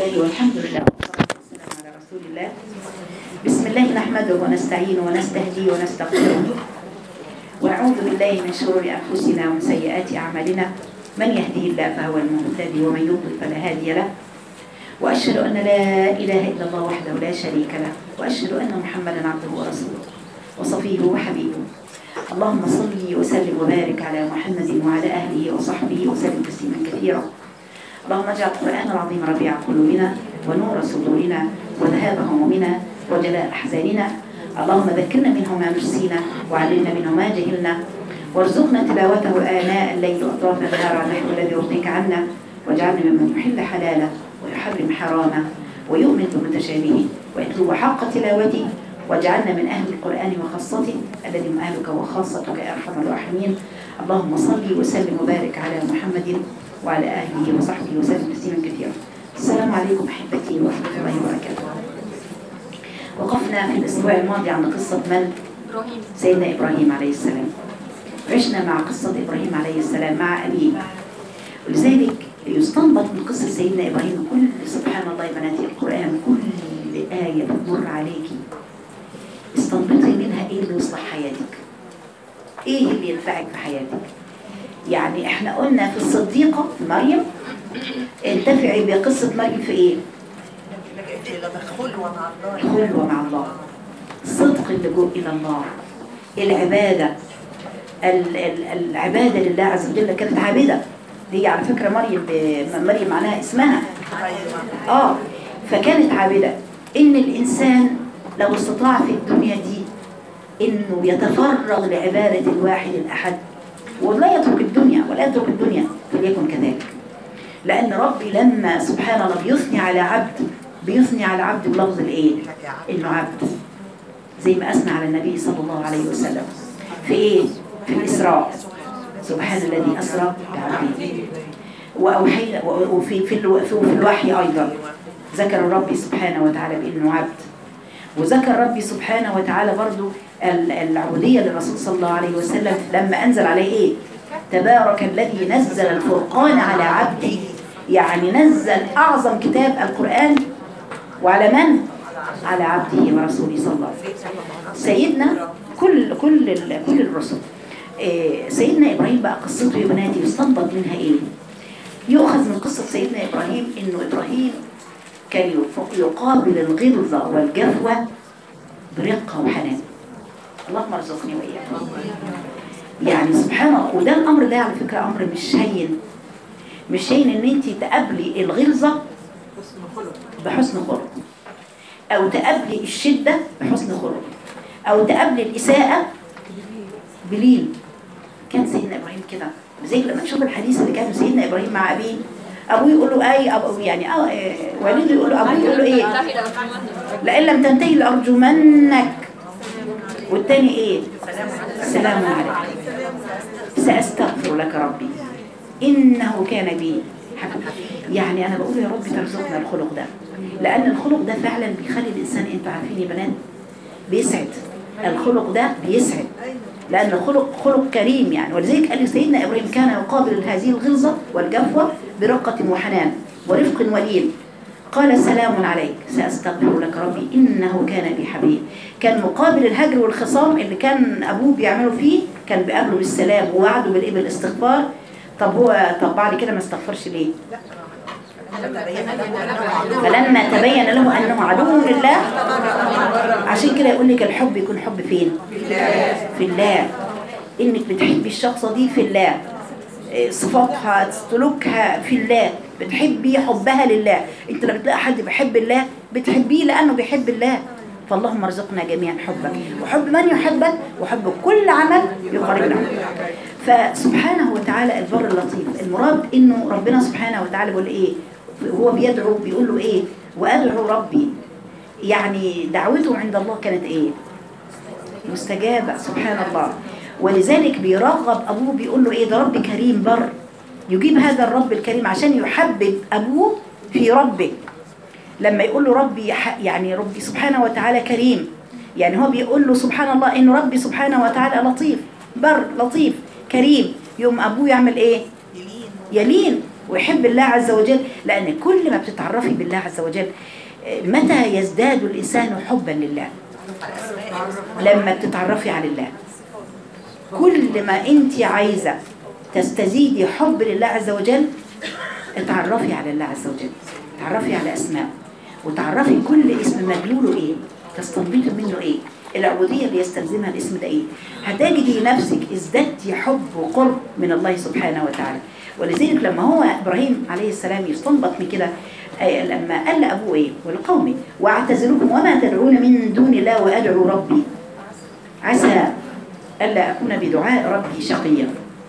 الله والحمد لله والصلاة والسلام على رسول الله بسم الله نحمده ونستعينه ونستهديه ونستغفره ونعوذ بالله من شرور أنفسنا ومن سيئات أعمالنا من يهديه الله فهو المهتدي ومن يضلل فلا هادي له وأشهد أن لا إله إلا الله وحده لا شريك له وأشهد أن محمدا عبده ورسوله وصفيه وحبيبه اللهم صل وسلم وبارك على محمد وعلى أهله وصحبه وسلم تسليما كثيرا اللهم اجعل القرآن العظيم ربيع قلوبنا ونور صدورنا وذهاب همومنا وجلاء أحزاننا اللهم ذكرنا منه ما نسينا وعلمنا منه ما جهلنا وارزقنا تلاوته آناء الليل وأطراف النهار على النحو الذي يرضيك عنا واجعلنا ممن يحل حلاله ويحرم حرامه ويؤمن بمتشابهه ويتلو حق تلاوته واجعلنا من أهل القرآن وخاصته الذي هم أهلك وخاصتك يا أرحم الراحمين اللهم صل وسلم وبارك على محمد وعلى آله وصحبه وسلم تسليما كثيرا السلام عليكم أحبتي ورحمة الله وبركاته وقفنا في الأسبوع الماضي عند قصة من؟ سيدنا إبراهيم عليه السلام عشنا مع قصة إبراهيم عليه السلام مع أبيه ولذلك يستنبط من قصة سيدنا إبراهيم كل سبحان الله يا بناتي القرآن كل آية بتمر عليكي استنبطي منها إيه اللي يصلح حياتك إيه اللي ينفعك في حياتك يعني احنا قلنا في الصديقة في مريم انتفعي بقصة مريم في ايه خلوة مع الله الخلوة مع الله الصدق اللجوء إلى الله العبادة ال- ال- العبادة لله عز وجل كانت عابدة دي على فكرة مريم ب- مريم معناها اسمها ايوه اه فكانت عابدة ان الانسان لو استطاع في الدنيا دي انه يتفرغ لعبادة الواحد الاحد ولا يترك الدنيا ولا يترك الدنيا فليكن كذلك لان ربي لما سبحان الله بيثني على عبد بيثني على عبد بلفظ الايه انه عبد زي ما اثنى على النبي صلى الله عليه وسلم في ايه في الاسراء سبحان الذي اسرى بعبده واوحينا وفي في الو- في الوحي ايضا ذكر ربي سبحانه وتعالى بانه عبد وذكر ربي سبحانه وتعالى برضو ال- العبودية للرسول صلى الله عليه وسلم لما أنزل عليه إيه تبارك الذي نزل الفرقان على عبده يعني نزل أعظم كتاب القرآن وعلى من؟ على عبده ورسوله صلى الله عليه وسلم سيدنا كل كل ال- كل الرسل إيه، سيدنا إبراهيم بقى قصته يا بناتي يستنبط منها إيه؟ يؤخذ من قصة سيدنا إبراهيم إنه إبراهيم كان يف- يقابل الغلظة والجفوة برقة وحنان اللهم ارزقني وإياك يعني سبحان الله وده الأمر ده على فكرة أمر مش هين مش هين إن أنت تقابلي الغلظة بحسن خلق أو تقابلي الشدة بحسن خلق أو تقابلي الإساءة بلين كان سيدنا إبراهيم كده زي لما تشوف الحديث اللي كان سيدنا إبراهيم مع أبيه أبوه يقول له أي أبو يعني أه إيه، والده يقول له أبوه يقول له إيه لئن لم تنتهي لأرجمنك والتاني إيه سلام عليك سأستغفر لك ربي إنه كان بي حفظ يعني أنا بقول يا رب ترزقنا الخلق ده لأن الخلق ده فعلا بيخلي الإنسان أنتوا عارفين يا بنات بيسعد الخلق ده بيسعد لأن الخلق خلق كريم يعني ولذلك قال لي سيدنا إبراهيم كان يقابل هذه الغلظة والجفوة برقة وحنان ورفق ولين قال سلام عليك سأستغفر لك ربي إنه كان بي حبيب كان مقابل الهجر والخصام اللي كان أبوه بيعمله فيه كان بيقابله بالسلام ووعده بالإيه بالاستغفار طب هو طب بعد كده ما استغفرش ليه فلما تبين له أنه عدو لله عشان كده يقول لك الحب يكون حب فين في الله انك بتحبي الشخصة دي في الله إيه، صفاتها سلوكها في الله بتحبي حبها لله انت لما بتلاقي حد بيحب الله بتحبيه لانه بيحب الله فاللهم ارزقنا جميعا حبك وحب من يحبك وحب كل عمل يقربنا عنه. فسبحانه وتعالى البر اللطيف المراد انه ربنا سبحانه وتعالى بيقول ايه هو بيدعو بيقول له ايه وادعو ربي يعني دعوته عند الله كانت ايه مستجابة سبحان الله ولذلك بيرغب أبوه بيقول له إيه ده رب كريم بر يجيب هذا الرب الكريم عشان يحبب أبوه في ربه لما يقول له ربي يح- يعني ربي سبحانه وتعالى كريم يعني هو بيقول له سبحان الله إن ربي سبحانه وتعالى لطيف بر لطيف كريم يوم أبوه يعمل إيه يلين ويحب الله عز وجل لأن كل ما بتتعرفي بالله عز وجل آه، متى يزداد الإنسان حبا لله لما بتتعرفي على الله كل ما انت عايزة تستزيدي حب لله عز وجل اتعرفي على الله عز وجل تعرفي على أسماء وتعرفي كل اسم مدلوله ايه تستنبطي منه ايه العبودية اللي يستلزمها الاسم ده ايه هتجدي نفسك ازددتي حب وقرب من الله سبحانه وتعالى ولذلك لما هو إبراهيم عليه السلام يستنبط من كده آه، لما قال لأبوه ايه ولقومه واعتزلكم وما تدعون من دون الله وأدعو ربي عسى ألا أكون بدعاء ربي شقيا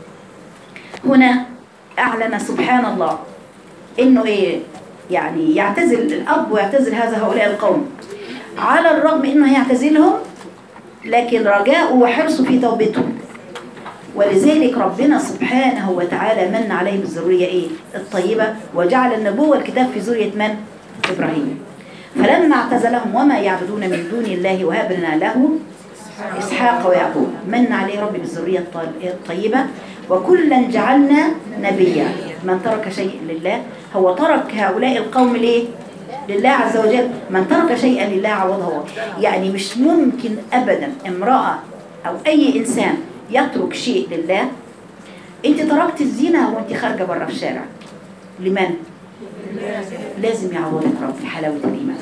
هنا أعلن سبحان الله إنه إيه يعني يعتزل الأب ويعتزل هذا هؤلاء القوم على الرغم إنه يعتزلهم لكن رجاءه وحرصه في توبتهم ولذلك ربنا سبحانه وتعالى من عليه بالذرية إيه الطيبة وجعل النبوة الكتاب في ذرية من إبراهيم فلما اعتزلهم وما يعبدون من دون الله وهبنا له إسحاق ويعقوب من عليه ربي بالذرية الط- الطيبة وكلا جعلنا نبيا من ترك شيء لله هو ترك هؤلاء القوم ليه لله عز وجل من ترك شيئا لله عوضه هو يعني مش ممكن أبدا امرأة أو أي إنسان يترك شيء لله انت تركت الزنا وانت خارجة بره في الشارع لمن؟ لازم يعوضك ربي حلاوة الإيمان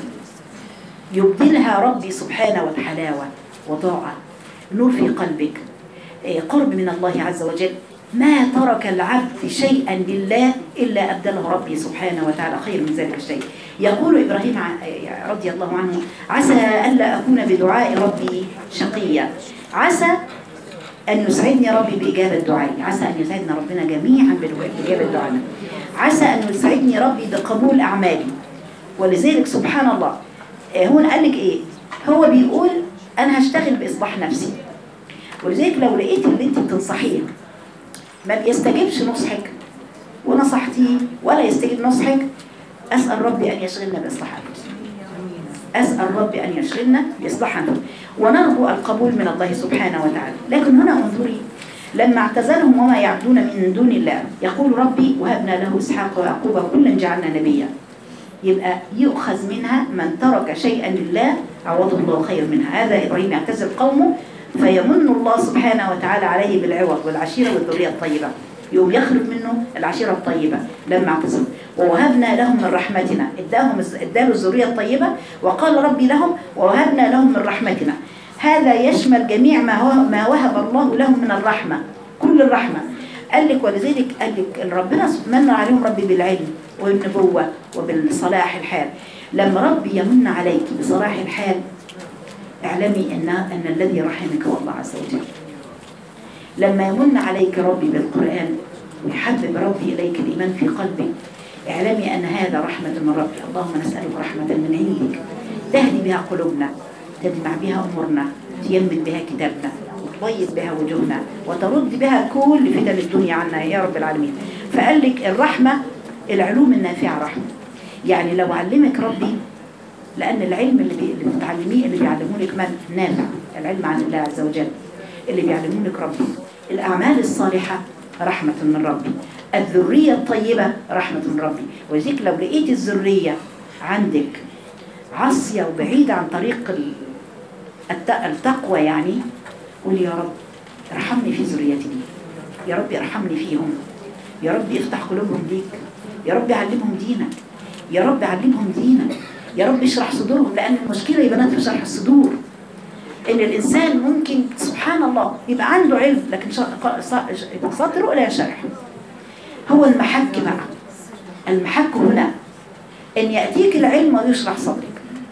يبدلها ربي سبحانه وتحلاوة وطاعة نور في قلبك إيه، قرب من الله عز وجل ما ترك العبد شيئا لله إلا أبدله ربي سبحانه وتعالى خير من ذلك الشيء يقول إبراهيم ع- رضي الله عنه عسى ألا أكون بدعاء ربي شقيا عسى أن يسعدني ربي بإجابة دعائي عسى أن يسعدنا ربنا جميعا بإجابة دعائنا عسى أن يسعدني ربي بقبول أعمالي ولذلك سبحان الله آه، هون قال لك إيه هو بيقول أنا هشتغل بإصلاح نفسي ولذلك لو لقيت اللي أنت بتنصحيه ما بيستجيبش نصحك ونصحتيه ولا يستجيب نصحك أسأل ربي أن يشغلنا بإصلاح أنفسنا أسأل ربي أن يشغلنا بإصلاح أنفسنا ونرجو القبول من الله سبحانه وتعالى لكن هنا انظري لما اعتزلهم وما يعبدون من دون الله يقول ربي وهبنا له إسحاق ويعقوب كلا جعلنا نبيا يبقى يؤخذ منها من ترك شيئا لله عوضه الله خير منها هذا إبراهيم يعتزل قومه فيمن الله سبحانه وتعالى عليه بالعوض والعشيرة والذرية الطيبة يوم يخرج منه العشيرة الطيبة لما اعتزلوا ووهبنا لهم من رحمتنا اداهم اداله الذرية الطيبة وقال ربي لهم ووهبنا لهم من رحمتنا هذا يشمل جميع ما هو ما وهب الله لهم من الرحمة كل الرحمة قال لك ولذلك قال لك ربنا من عليهم ربي بالعلم والنبوة وبالصلاح الحال لما ربي يمن عليك بصلاح الحال اعلمي ان ان الذي رحمك هو الله عز وجل لما يمن عليك ربي بالقرآن ويحبب ربي إليك الإيمان في قلبك اعلمي أن هذا رحمة من ربي اللهم نسألك رحمة من عندك تهدي بها قلوبنا تجمع بها أمورنا تيمن بها كتابنا وتطيب بها وجوهنا وترد بها كل فتن الدنيا عنا يا رب العالمين فقال لك الرحمة العلوم النافعة رحمة يعني لو علمك ربي لأن العلم اللي, بي... اللي بتتعلميه اللي بيعلمه لك من نافع العلم عن الله عز وجل اللي بيعلمه لك ربي الأعمال الصالحة رحمة من ربي الذرية الطيبة رحمة من ربي ولذلك لو لقيت الذرية عندك عاصية وبعيدة عن طريق ال- الت- التقوى يعني قول يا رب ارحمني في ذريتي دي يا رب ارحمني فيهم يا رب افتح قلوبهم ليك يا رب علمهم دينك يا رب علمهم دينك يا رب اشرح صدورهم لأن المشكلة يا بنات في شرح الصدور ان الانسان ممكن سبحان الله يبقى عنده علم لكن شر- ص- صدره لا شرح هو المحك بقى المحك هنا ان ياتيك العلم ويشرح صدرك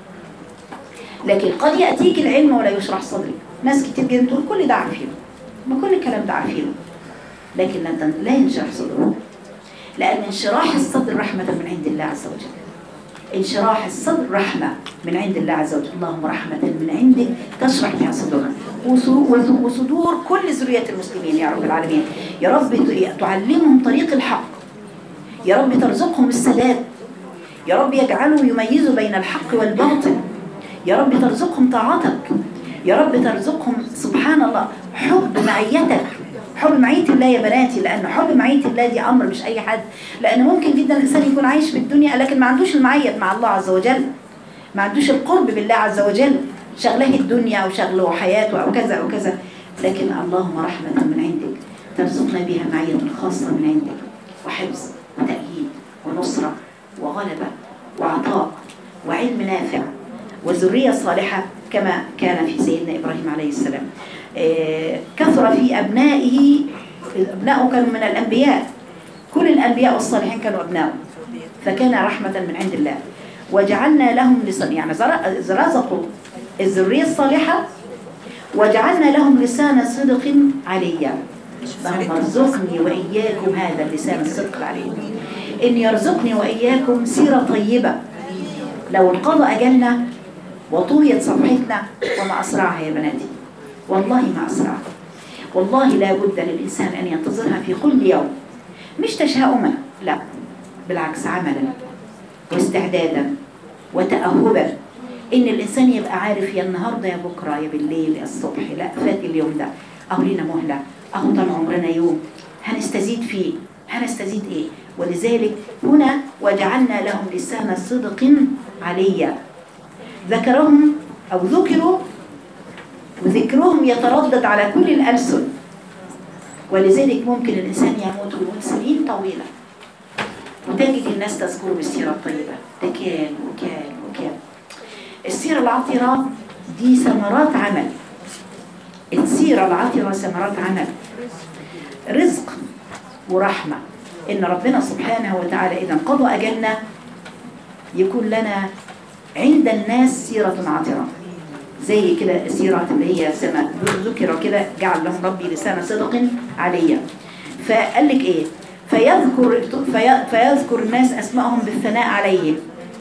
لكن قد ياتيك العلم ولا يشرح صدرك ناس كتير جدا تقول كل ده عارفينه ما كل الكلام ده عارفينه لكن لا تن- لا ينشرح صدره لان انشراح الصدر رحمه من عند الله عز وجل انشراح الصدر رحمة من عند الله عز وجل اللهم رحمة من عندك تشرح بها صدورنا وصو- وصو- وصدور كل ذرية المسلمين يا رب العالمين يا رب ت- تعلمهم طريق الحق يا رب ترزقهم السداد يا رب يجعلوا يميزوا بين الحق والباطل يا رب ترزقهم طاعتك يا رب ترزقهم سبحان الله حب معيتك حب معية الله يا بناتي لأن حب معية الله دي أمر مش أي حد لأن ممكن جدا الإنسان يكون عايش في الدنيا لكن ما عندوش المعية مع الله عز وجل ما عندوش القرب بالله عز وجل شغله الدنيا أو شغله حياته أو كذا أو كذا لكن اللهم رحمة من عندك ترزقنا بها معية خاصة من عندك وحفظ وتأييد ونصرة وغلبة وعطاء وعلم نافع وذرية صالحة كما كان في سيدنا إبراهيم عليه السلام آه، كثر في أبنائه أبنائه كانوا من الأنبياء كل الأنبياء والصالحين كانوا أبنائه فكان رحمة من عند الله وجعلنا لهم لسان يعني زر- رزقوا الذرية الصالحة وجعلنا لهم لسان صدق عليا اللهم ارزقني وإياكم هذا اللسان الصدق العلي إن يرزقني وإياكم سيرة طيبة لو انقضى أجلنا وطويت صفحتنا وما أسرعها يا بناتي والله ما أسرعها والله لا بد للإنسان أن ينتظرها في كل يوم مش تشاؤما لا بالعكس عملا واستعدادا وتأهبا إن الإنسان يبقى عارف يا النهاردة يا بكرة يا بالليل يا الصبح لا فات اليوم ده أهو لينا مهلة أهو طال عمرنا يوم هنستزيد فيه هنستزيد إيه ولذلك هنا وجعلنا لهم لسان صدق عليا ذكرهم أو ذكروا وذكرهم يتردد على كل الألسن ولذلك ممكن الإنسان يموت ويموت سنين طويلة وتجد الناس تذكره بالسيرة الطيبة ده كان وكان وكان السيرة العطرة دي ثمرات عمل السيرة العطرة ثمرات عمل رزق ورحمة إن ربنا سبحانه وتعالى إذا انقضى أجلنا يكون لنا عند الناس سيرة عطرة زي كده السيرة اللي هي سما ذكر كده جعل لهم ربي لسان صدق عليا فقال لك ايه فيذكر في فيذكر الناس اسمائهم بالثناء عليهم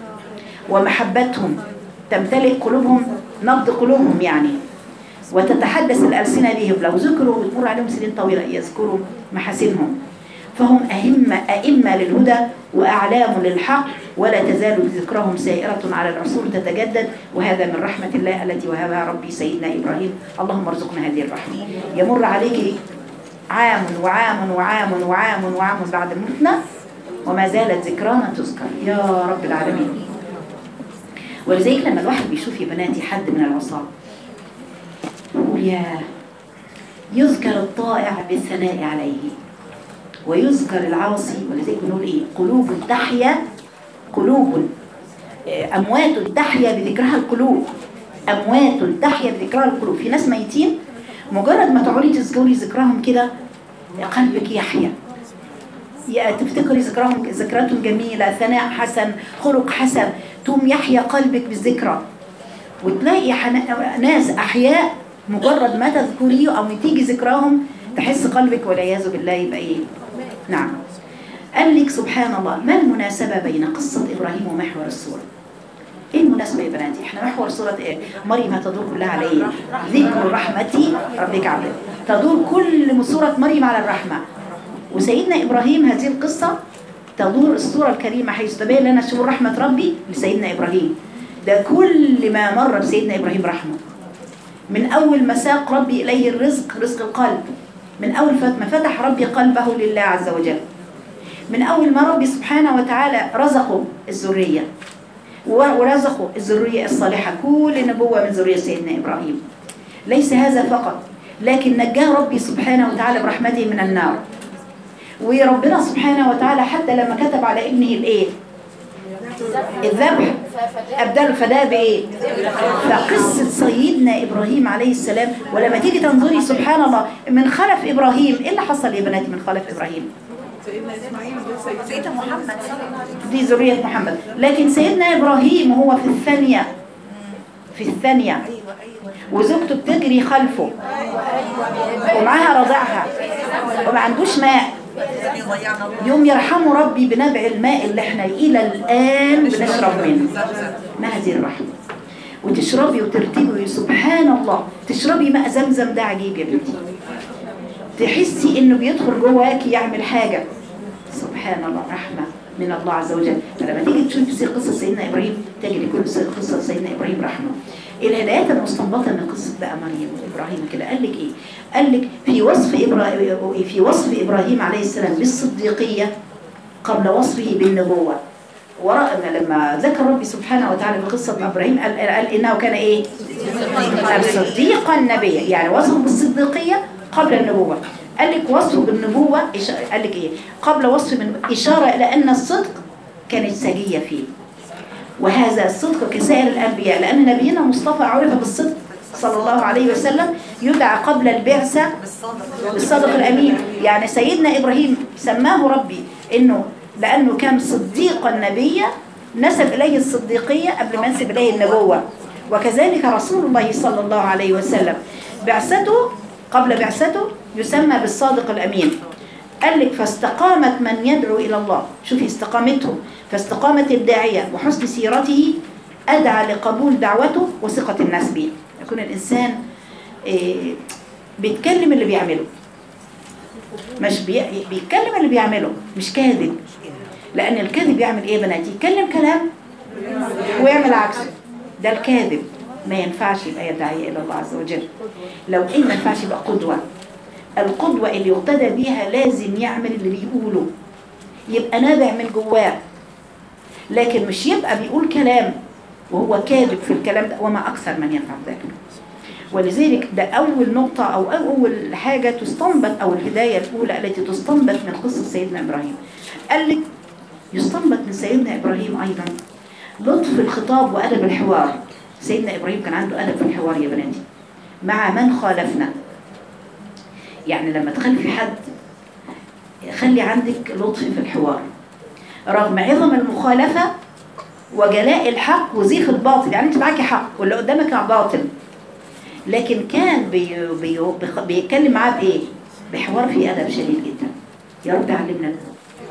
ومحبتهم تمتلئ قلوبهم نبض قلوبهم يعني وتتحدث الألسنة بهم لو ذكروا وتمر عليهم سنين طويلة يذكروا محاسنهم فهم أئمة أئمة للهدى وأعلام للحق ولا تزال ذكرهم سائرة على العصور تتجدد وهذا من رحمة الله التي وهبها ربي سيدنا إبراهيم اللهم ارزقنا هذه الرحمة يمر عليك عام وعام وعام وعام وعام بعد موتنا وما زالت ذكرانا تذكر يا رب العالمين ولذلك لما الواحد بيشوف يا بناتي حد من العصاة يقول يا يذكر الطائع بالثناء عليه ويذكر العاصي ولذلك بنقول ايه قلوب تحيا قلوب آه، اموات تحيا بذكرها القلوب اموات تحيا بذكرها القلوب في ناس ميتين مجرد ما تقعدي تذكري ذكرهم كده قلبك يحيا يا تفتكري ذكرهم ذكرياتهم جميله ثناء حسن خلق حسن تقوم يحيا قلبك بالذكرى وتلاقي حنا- ناس احياء مجرد ما تذكريه او تيجي ذكراهم تحس قلبك والعياذ بالله يبقى ايه نعم قال لك سبحان الله ما المناسبة بين قصة إبراهيم ومحور السورة ايه المناسبة يا بناتي احنا محور سورة ايه مريم هتدور كلها على ايه ذكر رحمتي ربك عبده تدور كل سورة مريم على الرحمة وسيدنا إبراهيم هذه القصة تدور السورة الكريمة حيث تبين لنا شهور رحمة ربي لسيدنا إبراهيم ده كل ما مر بسيدنا إبراهيم رحمة من أول ما ساق ربي إليه الرزق رزق القلب من أول فت- ما فتح ربي قلبه لله عز وجل من أول ما ربي سبحانه وتعالى رزقه الذرية و- ورزقه الذرية الصالحة كل نبوة من ذرية سيدنا إبراهيم ليس هذا فقط لكن نجاه ربي سبحانه وتعالى برحمته من النار وربنا سبحانه وتعالى حتى لما كتب على ابنه الايه الذبح ابدال فداه بايه فقصه سيدنا ابراهيم عليه السلام ولما تيجي تنظري سبحان الله من خلف ابراهيم ايه اللي حصل يا بناتي من خلف ابراهيم سيدنا اسماعيل سيدنا محمد صلى الله عليه وسلم دي ذريه محمد لكن سيدنا ابراهيم هو في الثانيه في الثانيه ايوه ايوه وزوجته بتجري خلفه ومعاها رضعها وما عندوش ماء الذي ضيعنا الله يوم يرحمه ربي بنبع الماء اللي احنا الى الان بنشرب منه ما هذه الرحمه وتشربي وترتبي سبحان الله تشربي ماء زمزم ده عجيب يا بنتي تحسي انه بيدخل جواكي يعمل حاجه سبحان الله رحمه من الله عز وجل فلما تيجي تشوف سير قصة سيدنا إبراهيم تجد كل سير قصة سيدنا إبراهيم رحمه الهدايات المستنبطة من قصة بقى مريم وإبراهيم كده قال لك إيه؟ قال لك في وصف إبراهيم في وصف إبراهيم عليه السلام بالصديقية قبل وصفه بالنبوة وراء لما ذكر ربي سبحانه وتعالى في قصة إبراهيم قال, قال إنه كان إيه؟ صديقا نبيا يعني وصفه بالصديقية قبل النبوة قال لك وصفه بالنبوة إش- قال لك إيه؟ قبل وصف من إشارة إلى أن الصدق كانت سجية فيه وهذا الصدق كسائر الأنبياء لأن نبينا مصطفى عرف بالصدق صلى الله عليه وسلم يدعى قبل البعثة بالصدق الأمين يعني سيدنا إبراهيم سماه ربي إنه لأنه كان صديقا نبيا نسب إليه الصديقية قبل ما نسب إليه النبوة وكذلك رسول الله صلى الله عليه وسلم بعثته قبل بعثته يسمى بالصادق الأمين قال لك فاستقامت من يدعو إلى الله شوفي استقامته فاستقامت الداعية وحسن سيرته أدعى لقبول دعوته وثقة الناس به يكون الإنسان إيه، بيتكلم اللي بيعمله مش بي... بيتكلم اللي بيعمله مش كاذب لأن الكاذب يعمل إيه يا بناتي يتكلم كلام ويعمل عكسه ده الكاذب ما ينفعش يبقى داعية إلى الله عز وجل لو إن ما ينفعش يبقى قدوة القدوة اللي يقتدى بيها لازم يعمل اللي بيقوله يبقى نابع من جواه لكن مش يبقى بيقول كلام وهو كاذب في الكلام ده وما أكثر من يفعل ذلك ولذلك ده أول نقطة أو أول حاجة تستنبط أو الهداية الأولى التي تستنبط من قصة سيدنا إبراهيم قال لك يستنبط من سيدنا إبراهيم أيضا لطف الخطاب وأدب الحوار سيدنا إبراهيم كان عنده أدب في الحوار يا بناتي مع من خالفنا يعني لما تخلفي حد خلي عندك لطف في الحوار رغم عظم المخالفة وجلاء الحق وزيف الباطل يعني انت معاكي حق واللي قدامك باطل لكن كان بي بي بيخ- بيتكلم معاه بايه بحوار فيه ادب شديد جدا يا رب علمنا الأدب.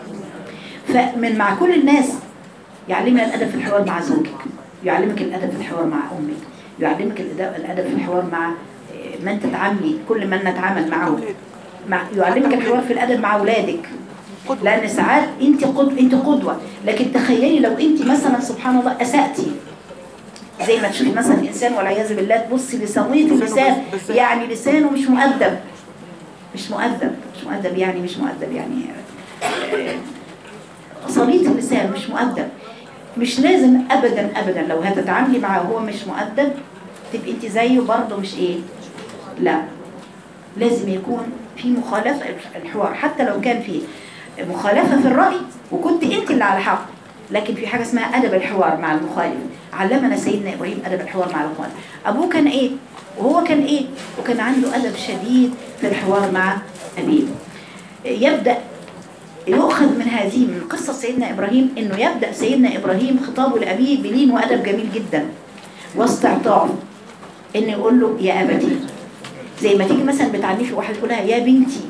فمن مع كل الناس يعلمنا الادب في الحوار مع زوجك يعلمك الادب في الحوار مع امك يعلمك الادب الادب في الحوار مع آه، من تتعاملي كل من نتعامل معه مع يعلمك الحوار في الادب مع اولادك لان ساعات انت قد انت قدوه لكن تخيلي لو انت مثلا سبحان الله اساتي زي ما تشوفي مثلا انسان والعياذ بالله تبصي لسويه اللسان يعني لسانه مش مؤدب مش مؤدب مش مؤدب يعني مش مؤدب يعني آه، صليت اللسان مش مؤدب مش لازم ابدا ابدا لو هتتعاملي معاه وهو مش مؤدب تبقي انت زيه برضه مش ايه لا لازم يكون في مخالفه الحوار حتى لو كان في مخالفه في الراي وكنت انت اللي على حق لكن في حاجه اسمها ادب الحوار مع المخالف علمنا سيدنا ابراهيم ادب الحوار مع المخالف ابوه كان ايه وهو كان ايه وكان عنده ادب شديد في الحوار مع ابيه يبدا يؤخذ من هذه من قصة سيدنا إبراهيم إنه يبدأ سيدنا إبراهيم خطابه لأبيه بلين وأدب جميل جدا واستعطاف إنه يقول له يا أبتي زي ما تيجي مثلا بتعني في واحد تقولها يا بنتي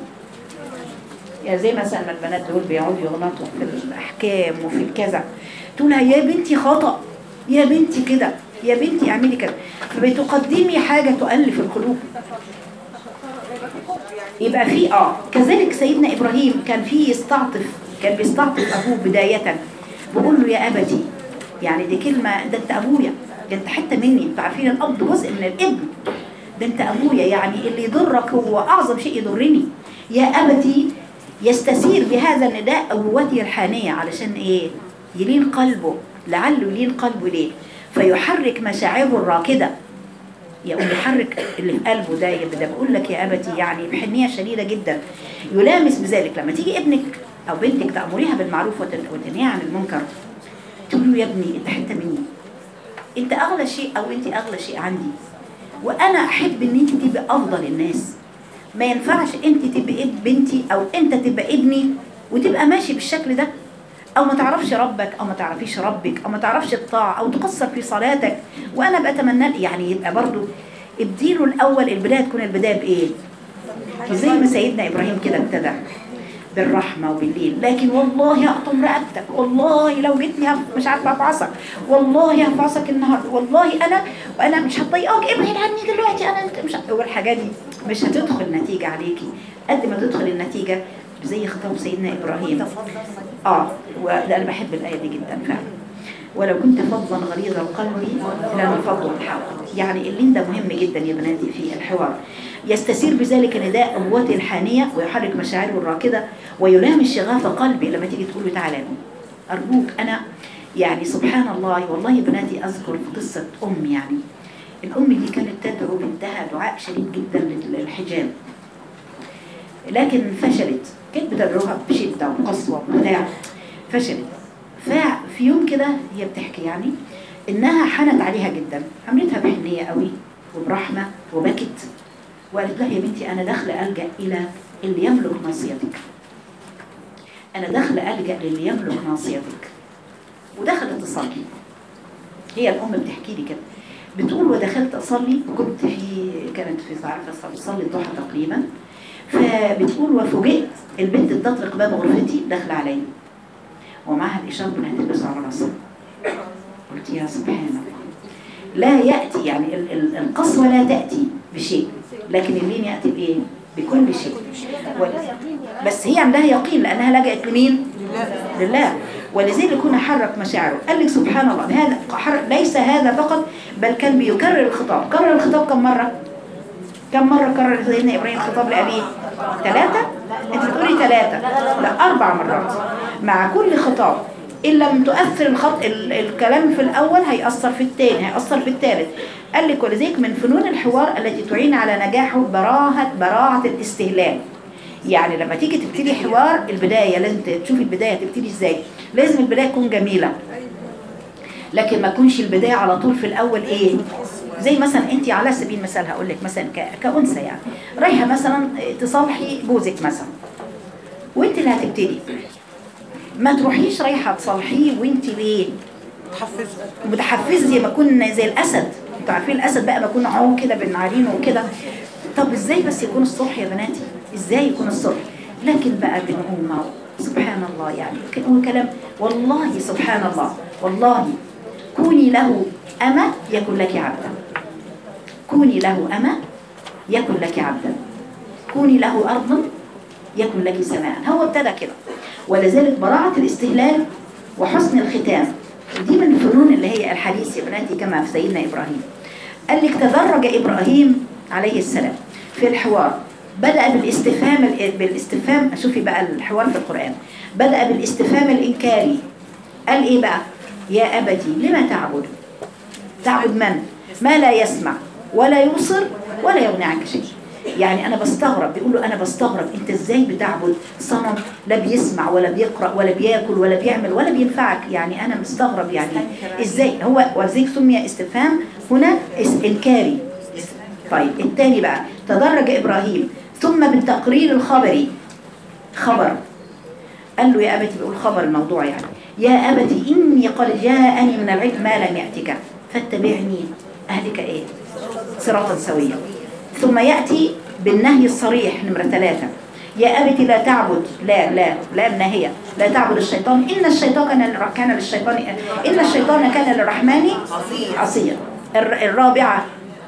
يا زي مثلا ما البنات دول بيقعدوا يغلطوا في الأحكام وفي الكذا تقولها يا بنتي خطأ يا بنتي كده يا بنتي اعملي كده فبتقدمي حاجة تؤلف القلوب يبقى في اه كذلك سيدنا ابراهيم كان في يستعطف كان بيستعطف ابوه بداية بيقول له يا ابتي يعني دي كلمة ده انت ابويا ده انت حتة مني انتوا عارفين الاب جزء من الابن ده انت ابويا يعني اللي يضرك هو اعظم شيء يضرني يا ابتي يستثير بهذا النداء ابوتي الحانية علشان ايه يلين قلبه لعله يلين قلبه ليه فيحرك مشاعره الراكده يقوم يحرك اللي في قلبه ده يبقى ده بقول لك يا ابتي يعني بحنيه شديده جدا يلامس بذلك لما تيجي ابنك او بنتك تامريها بالمعروف وتن- وتنهيها عن المنكر تقول له يا ابني انت حته مني انت اغلى شيء او انت اغلى شيء عندي وانا احب ان انت تبقى افضل الناس ما ينفعش انت تبقى اب بنتي او انت تبقى ابني وتبقى ماشي بالشكل ده او ما تعرفش ربك او ما تعرفيش ربك او ما تعرفش الطاعه او تقصر في صلاتك وانا بتمنى يعني يبقى برضو ابديله الاول البدايه تكون البدايه بايه زي ما سيدنا ابراهيم كده ابتدى بالرحمة وبالليل لكن والله هقطم رقبتك والله لو جيتني هف- مش عارفة افعصك والله هفعصك النهاردة والله انا وانا مش هطيقك ابعد عني دلوقتي انا انت مش والحاجات دي مش هتدخل نتيجة عليكي قد ما تدخل النتيجة زي خطاب سيدنا ابراهيم اه وده انا بحب الايه دي جدا فعلا ولو كنت فظا غليظ القلب لانفضوا من حولك يعني اللين ده مهم جدا يا بناتي في الحوار يستثير بذلك نداء ابوته الحانيه ويحرك مشاعره الراكده ويلام الشغاف قلبي لما تيجي تقول له تعالى يا أم. ارجوك انا يعني سبحان الله والله يا بناتي اذكر في قصه ام يعني الام دي كانت تدعو بنتها دعاء شديد جدا للحجاب لكن فشلت كانت بتدعوها بشده وقسوه وبتاع فشلت ففي يوم كده هي بتحكي يعني انها حنت عليها جدا عملتها بحنيه قوي وبرحمه وبكت وقالت لها يا بنتي انا داخله الجا الى اللي يملك ناصيتك انا داخله الجا للي يملك ناصيتك ودخلت تصلي هي الام بتحكي لي كده بتقول ودخلت اصلي كنت في كانت في عارفه تصلي الضحى تقريبا فبتقول وفوجئت البنت بتطرق باب غرفتي داخله عليا ومعها الإشارة إنها تلبس على راسها قلت يا سبحان الله لا يأتي يعني ال- ال- القسوة لا تأتي بشيء لكن اللين يأتي بإيه؟ بكل شيء و- بس هي عندها يقين لأنها لجأت لمين؟ لله ولذلك هنا حرك مشاعره قال لك سبحان الله هذا حرك ليس هذا فقط بل كان بيكرر الخطاب كرر الخطاب كم مرة؟ كم مرة كرر سيدنا إبراهيم الخطاب لأبيه؟ ثلاثة؟ أنت بتقولي ثلاثة لا أربع مرات مع كل خطاب إن لم تؤثر الخط ال الكلام في الأول هيأثر في الثاني هيأثر في الثالث قال لك ولذلك من فنون الحوار التي تعين على نجاحه براعة براعة الاستهلال يعني لما تيجي تبتدي حوار البداية لازم تشوفي البداية تبتدي ازاي لازم البداية تكون جميلة لكن ما تكونش البداية على طول في الأول إيه زي مثلا أنت على سبيل المثال هقول لك مثلا ك- كأنثى يعني رايحة مثلا تصلحي جوزك مثلا وأنت اللي هتبتدي ما تروحيش رايحة تصلحيه وأنت ليه تحفز متحفزه زي ما كنا زي الاسد انتوا عارفين الاسد بقى ما كنا عون كده بنعارينه وكده طب ازاي بس يكون الصبح يا بناتي ازاي يكون الصبح لكن بقى بنقوم سبحان الله يعني ك- هو كلام والله سبحان الله والله كوني له أما يكن لك عبدا كوني له أما يكن لك عبدا كوني له أرضا يكن لك سماء هو ابتدى كده ولذلك براعة الاستهلال وحسن الختام ودي من الفنون اللي هي الحديث يا بناتي كما في سيدنا إبراهيم قال لك تدرج إبراهيم عليه السلام في الحوار بدأ بالاستفهام بالاستفهام شوفي بقى الحوار في القرآن بدأ بالاستفهام الإنكاري قال إيه بقى يا أبتي لما تعبد تعبد من ما لا يسمع ولا يبصر ولا يغني عنك شيء يعني انا بستغرب بيقول له انا بستغرب انت ازاي بتعبد صنم لا بيسمع ولا بيقرا ولا بياكل ولا بيعمل ولا بينفعك يعني انا مستغرب يعني ازاي هو وزيك سمي استفهام هنا اس- انكاري طيب الثاني بقى تدرج ابراهيم ثم بالتقرير الخبري خبر قال له يا أبتي بيقول خبر الموضوع يعني يا أبتي إني قد جاءني من العلم ما لم يأتك فاتبعني أهلك إيه صراطا سويا ثم يأتي بالنهي الصريح نمرة ثلاثة يا أبتي لا تعبد لا لا لا النهية لا تعبد الشيطان إن الشيطان كان كان للشيطان إن الشيطان كان للرحمن عصيا الر- الرابعة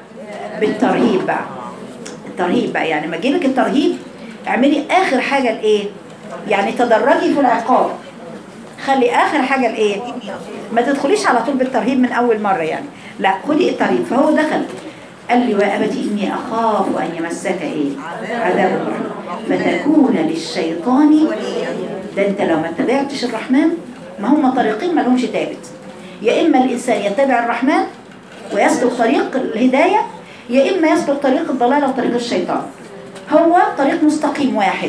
بالترهيب بقى الترهيب بقى يعني ما لك الترهيب اعملي آخر حاجة الإيه يعني تدرجي في العقاب خلي آخر حاجة الإيه ما تدخليش على طول بالترهيب من أول مرة يعني لا خدي الترهيب فهو دخل قال لي يا أبتي إني أخاف أن يمسك إيه عذاب الرحمن فتكون للشيطان ده أنت لو ما اتبعتش الرحمن ما هم طريقين ما لهمش ثابت يا إما الإنسان يتبع الرحمن ويسلك طريق الهداية يا إما يسلك طريق الضلال وطريق الشيطان هو طريق مستقيم واحد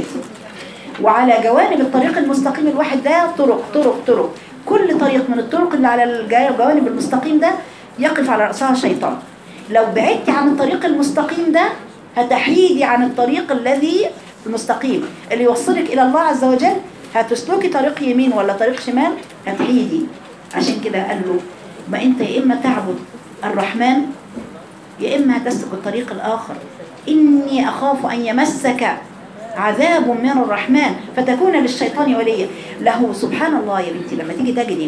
وعلى جوانب الطريق المستقيم الواحد ده طرق طرق طرق كل طريق من الطرق اللي على الجا- الجوانب المستقيم ده يقف على رأسها شيطان لو بعدتي عن الطريق المستقيم ده هتحيدي عن الطريق الذي المستقيم اللي يوصلك إلى الله عز وجل هتسلكي طريق يمين ولا طريق شمال هتحيدي عشان كده قال له ما انت يا إما تعبد الرحمن يا إما هتسلك الطريق الآخر إني أخاف أن يمسك عذاب من الرحمن فتكون للشيطان وليا له سبحان الله يا بنتي لما تيجي تجدي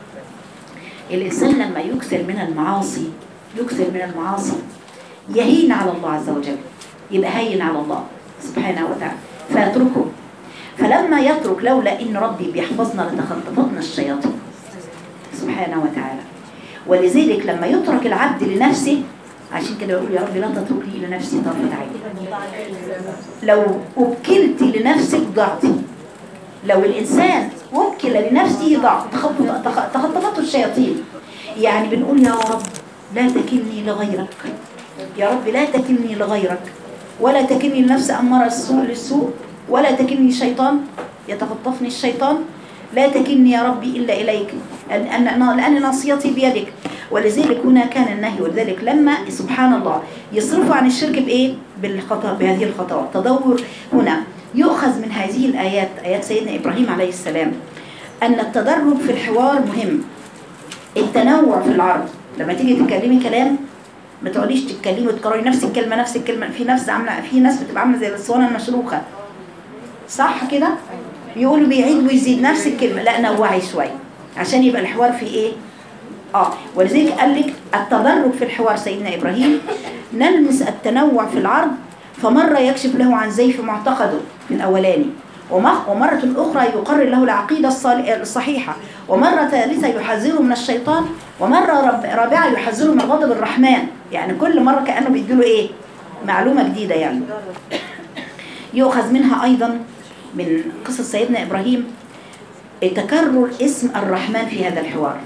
الإنسان لما يكثر من المعاصي يكثر من المعاصي يهين على الله عز وجل يبقى هين على الله سبحانه وتعالى فيتركه فلما يترك لولا ان ربي بيحفظنا لتخطفتنا الشياطين سبحانه وتعالى ولذلك لما يترك العبد لنفسه عشان كده بقول يا رب لا تتركني لنفسي طرفة عين لو وكلت لنفسك ضعتي لو الإنسان وكل لنفسه ضعف تخطف- تخ- تخطفته الشياطين يعني بنقول يا رب لا تكلني لغيرك يا رب لا تكلني لغيرك ولا تكلني لنفس أمارة السوء للسوء ولا تكلني الشيطان يتخطفني الشيطان لا تكلني يا ربي إلا إليك لأن, لأن, لأن ناصيتي بيدك ولذلك هنا كان النهي ولذلك لما سبحان الله يصرفوا عن الشرك بإيه؟ بالخطأ بهذه الخطوات تدور هنا يؤخذ من هذه الآيات آيات سيدنا إبراهيم عليه السلام أن التدرج في الحوار مهم التنوع في العرض لما تيجي تتكلمي كلام ما تقعديش تتكلمي وتكرري نفس الكلمة نفس الكلمة في نفس عاملة في ناس بتبقى عاملة زي الاسوانة المشروخة صح كده؟ يقولوا بيعيد ويزيد نفس الكلمة لا نوعي شوية عشان يبقى الحوار فيه ايه؟ اه ولذلك قال لك التدرج في الحوار سيدنا ابراهيم نلمس التنوع في العرض فمرة يكشف له عن زيف معتقده في الأولاني وم- ومرة أخرى يقرر له العقيدة الصال- الصحيحة ومرة ثالثة يحذره من الشيطان ومرة رب- رابعة يحذره من غضب الرحمن يعني كل مرة كأنه بيديله إيه معلومة جديدة يعني يؤخذ منها أيضا من قصة سيدنا إبراهيم تكرر اسم الرحمن في هذا الحوار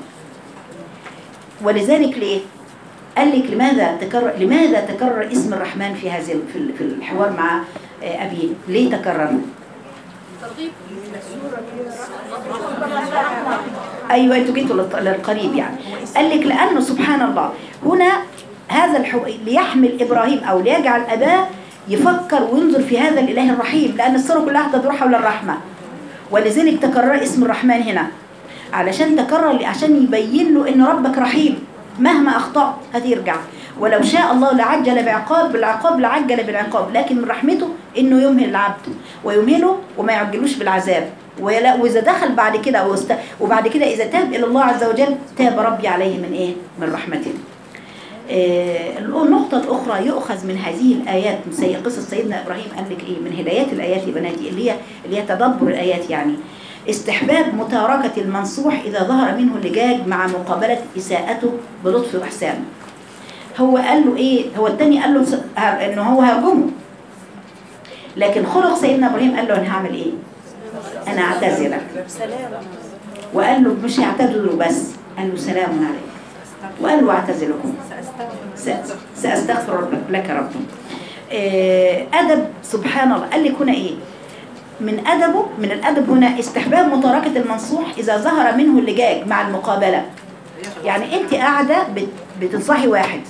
ولذلك ليه؟ قال لك لماذا تكرر لماذا تكرر اسم الرحمن في هذه ال- في ال- في الحوار مع آه، أبيه؟ ليه تكرر؟ ايوه انتوا جيتوا للط- للقريب يعني قال لك لانه سبحان الله هنا هذا الحو... ليحمل ابراهيم او ليجعل اباه يفكر وينظر في هذا الاله الرحيم لان الصوره كلها تدور حول الرحمه ولذلك تكرر اسم الرحمن هنا علشان تكرر عشان يبين له ان ربك رحيم مهما اخطات هترجع ولو شاء الله لعجل بعقاب بالعقاب لعجل بالعقاب لكن من رحمته انه يمهل العبد ويمهله وما يعجلوش بالعذاب ولا واذا دخل بعد كده واست... وبعد كده اذا تاب الى الله عز وجل تاب ربي عليه من ايه من رحمته آه، النقطة الأخرى يؤخذ من هذه الآيات من سي- قصة سيدنا إبراهيم قال لك إيه من هدايات الآيات يا بناتي اللي هي اللي هي تدبر الآيات يعني استحباب متاركة المنصوح إذا ظهر منه اللجاج مع مقابلة إساءته بلطف وإحسان هو قال له إيه هو التاني قال له س- ه- إنه هو هرجمه لكن خلق سيدنا إبراهيم قال له أنا هعمل إيه أنا أعتذرك وقال له مش هيعتذروا بس قال له سلام عليكم وقال له أعتذركم س- سأستغفر لك ربي آه، أدب سبحان الله قال لك هنا إيه من أدبه من الأدب هنا استحباب متاركة المنصوح إذا ظهر منه اللجاج مع المقابلة يعني أنت قاعدة بت- بتنصحي واحد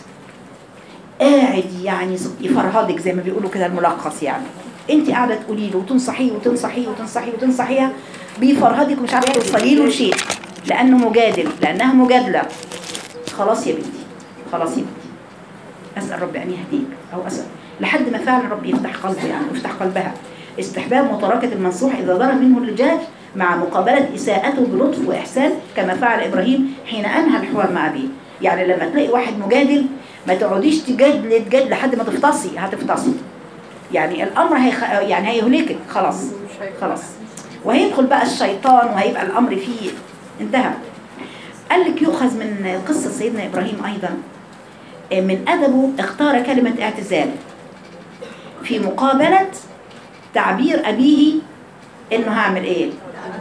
قاعد يعني يفرهدك زي ما بيقولوا كده الملخص يعني انت قاعده تقولي له وتنصحيه وتنصحيه وتنصحيه وتنصحيها بيفرهدك ومش عارفه توصلي له شيء لانه مجادل لانها مجادله خلاص يا بنتي خلاص يا بنتي اسال ربي ان يهديك او اسال لحد ما فعلا ربي يفتح قلبه يعني يفتح قلبها استحباب متاركه المنصوح اذا ظهر منه اللجاج مع مقابله اساءته بلطف واحسان كما فعل ابراهيم حين انهى الحوار مع ابيه يعني لما تلاقي واحد مجادل ما تقعديش تجادلي تجادلي لحد ما تفطسي هتفطسي يعني الامر هيخ... يعني هيهلكك خلاص خلاص وهيدخل بقى الشيطان وهيبقى الامر فيه انتهى قال لك يؤخذ من قصه سيدنا ابراهيم ايضا من ادبه اختار كلمه اعتزال في مقابله تعبير ابيه انه هعمل ايه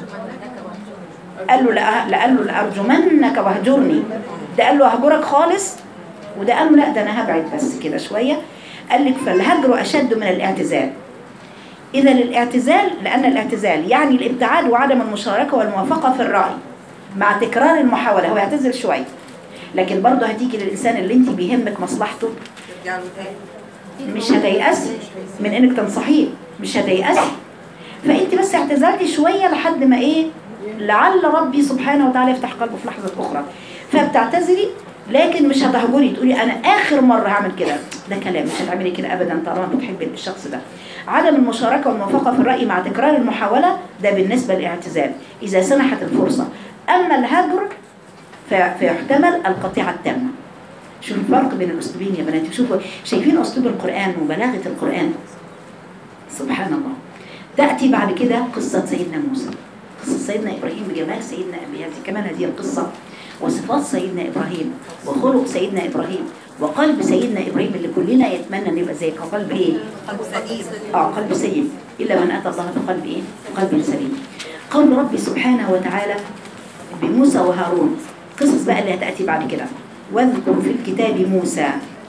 قال له لا لا قال له لارجمنك واهجرني ده قال له اهجرك خالص وده قال له لا ده انا هبعد بس كده شويه قال لك فالهجر اشد من الاعتزال اذا الاعتزال لان الاعتزال يعني الابتعاد وعدم المشاركه والموافقه في الراي مع تكرار المحاوله هو يعتزل شويه لكن برضه هتيجي للانسان اللي انت بيهمك مصلحته ترجع له تاني مش هتيأسي من انك تنصحيه مش هتيأسي فانت بس اعتزلتي شويه لحد ما ايه لعل ربي سبحانه وتعالى يفتح قلبه في لحظه اخرى فبتعتذري لكن مش هتهجري تقولي انا اخر مره هعمل كده ده كلام مش هتعملي كده ابدا طالما بتحبي الشخص ده عدم المشاركه والموافقه في الراي مع تكرار المحاوله ده بالنسبه للاعتزال اذا سنحت الفرصه اما الهجر ف- فيحتمل القطيعه التامه شوفوا الفرق بين الاسلوبين يا بناتي شوفوا شايفين اسلوب القران وبلاغه القران سبحان الله تأتي بعد كده قصة سيدنا موسى قصة سيدنا إبراهيم بجمال سيدنا بهذه كمان هذه القصة وصفات سيدنا إبراهيم وخلق سيدنا إبراهيم وقلب سيدنا إبراهيم اللي كلنا يتمنى أن يبقى زي قلب إيه؟ قلب سليم اه قلب سليم الا من اتى الله بقلب ايه قلب سليم قول ربي سبحانه وتعالى بموسى وهارون قصص بقى اللي هتاتي بعد كده واذكر في الكتاب موسى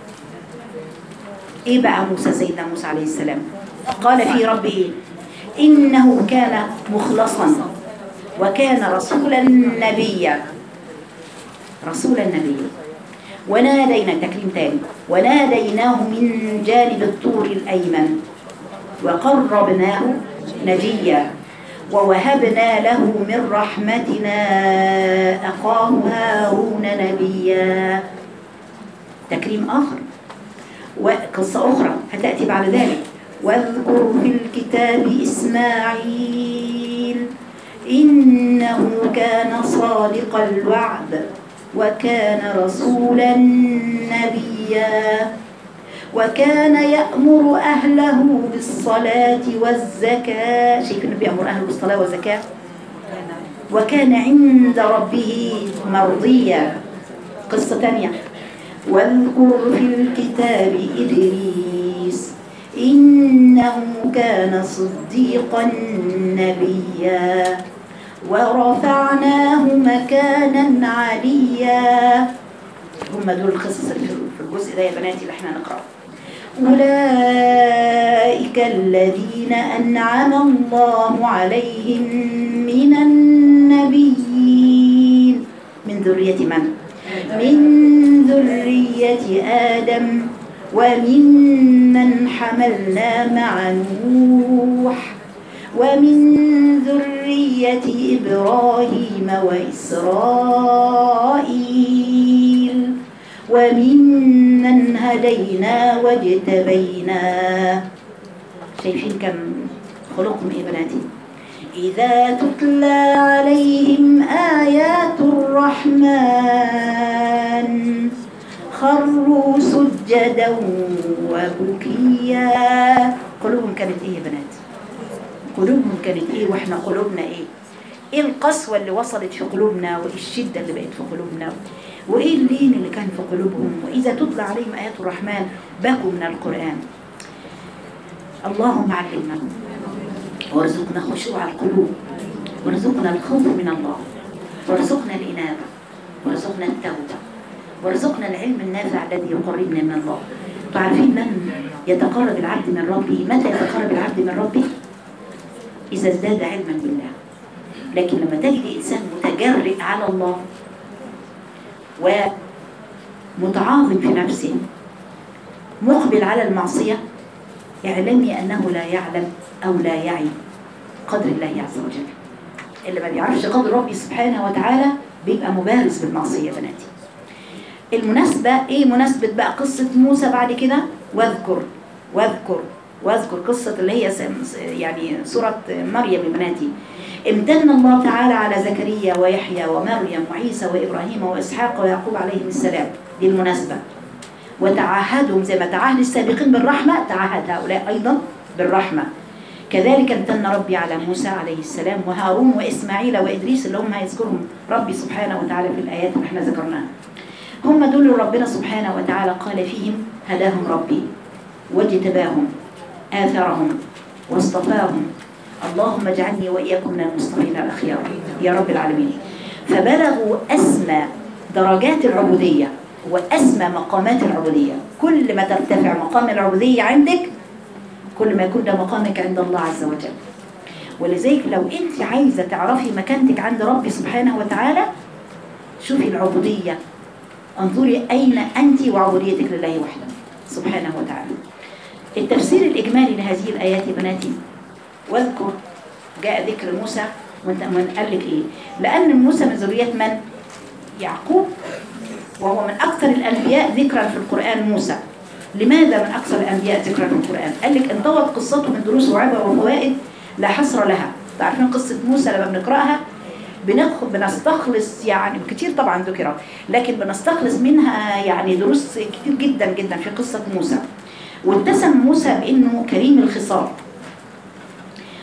ايه بقى موسى سيدنا موسى عليه السلام قال في ربه انه كان مخلصا وكان رسولا نبيا رسولا نبيا ونادينا تكريم تاني وناديناه من جانب الطور الأيمن وقربناه نجيا ووهبنا له من رحمتنا أخاه هارون نبيا تكريم آخر وقصة أخرى هتأتي بعد ذلك واذكر في الكتاب إسماعيل إنه كان صادق الوعد وكان رسولا نبيا وكان يأمر أهله بالصلاة والزكاة شايف إنه بيأمر أهله بالصلاة والزكاة وكان عند ربه مرضيا قصة تانية واذكر في الكتاب إدريس إنه كان صديقا نبيا ورفعناه مكانا عليا هم دول القصص اللي في الجزء ده يا بناتي اللي احنا نقرأه أولئك الذين أنعم الله عليهم من النبيين من ذرية من؟ من ذرية آدم وممن حملنا مع نوح ومن ذرية إبراهيم وإسرائيل وممن هدينا واجتبينا شايفين كم خلقهم إيه بناتي إذا تتلى عليهم آيات الرحمن خروا سجدا وبكيا قلوبهم كانت إيه يا بنات قلوبهم كانت ايه واحنا قلوبنا ايه ايه القسوة اللي وصلت في قلوبنا وايه الشدة اللي بقت في قلوبنا وايه اللين اللي كان في قلوبهم واذا تتلى عليهم ايات الرحمن بكوا من القرآن اللهم علمنا وارزقنا خشوع القلوب وارزقنا الخوف من الله وارزقنا الإنابة وارزقنا التوبة وارزقنا العلم النافع الذي يقربنا من الله تعرفين من يتقرب العبد من ربه متى يتقرب العبد من ربه إذا ازداد علما بالله لكن لما تجد إنسان متجرئ على الله ومتعاظم في نفسه مقبل على المعصية اعلمي أنه لا يعلم أو لا يعي قدر الله عز وجل اللي ما بيعرفش قدر ربي سبحانه وتعالى بيبقى مبارز بالمعصية يا بناتي المناسبة ايه مناسبة بقى قصة موسى بعد كده واذكر واذكر واذكر قصة اللي هي س- يعني سورة مريم بناتي امتن الله تعالى على زكريا ويحيى ومريم وعيسى وإبراهيم وإسحاق ويعقوب عليهم السلام دي المناسبة وتعهدهم زي ما تعهد السابقين بالرحمة تعهد هؤلاء أيضا بالرحمة كذلك امتن ربي على موسى عليه السلام وهارون وإسماعيل وإدريس اللي هم هيذكرهم ربي سبحانه وتعالى في الآيات اللي احنا ذكرناها هم دول اللي ربنا سبحانه وتعالى قال فيهم هداهم ربي واجتباهم آثرهم واصطفاهم اللهم اجعلني وإياكم من المصطفين الأخيار يا رب العالمين فبلغوا أسمى درجات العبودية وأسمى مقامات العبودية كل ما ترتفع مقام العبودية عندك كل ما يكون ده مقامك عند الله عز وجل ولذلك لو انت عايزة تعرفي مكانتك عند ربي سبحانه وتعالى شوفي العبودية انظري أين أنت وعبوديتك لله وحده سبحانه وتعالى التفسير الإجمالي لهذه الآيات يا بناتي واذكر جاء ذكر موسى وانت من قال لك ايه لأن موسى من ذرية من يعقوب وهو من أكثر الأنبياء ذكرا في القرآن موسى لماذا من أكثر الأنبياء ذكرا في القرآن قال لك انضوت قصته من دروس وعبر وفوائد لا حصر لها تعرفين قصة موسى لما بنقرأها بنخ... بنستخلص يعني كتير طبعا ذكرت لكن بنستخلص منها يعني دروس كتير جدا جدا في قصة موسى واتسم موسى بأنه كريم الخصال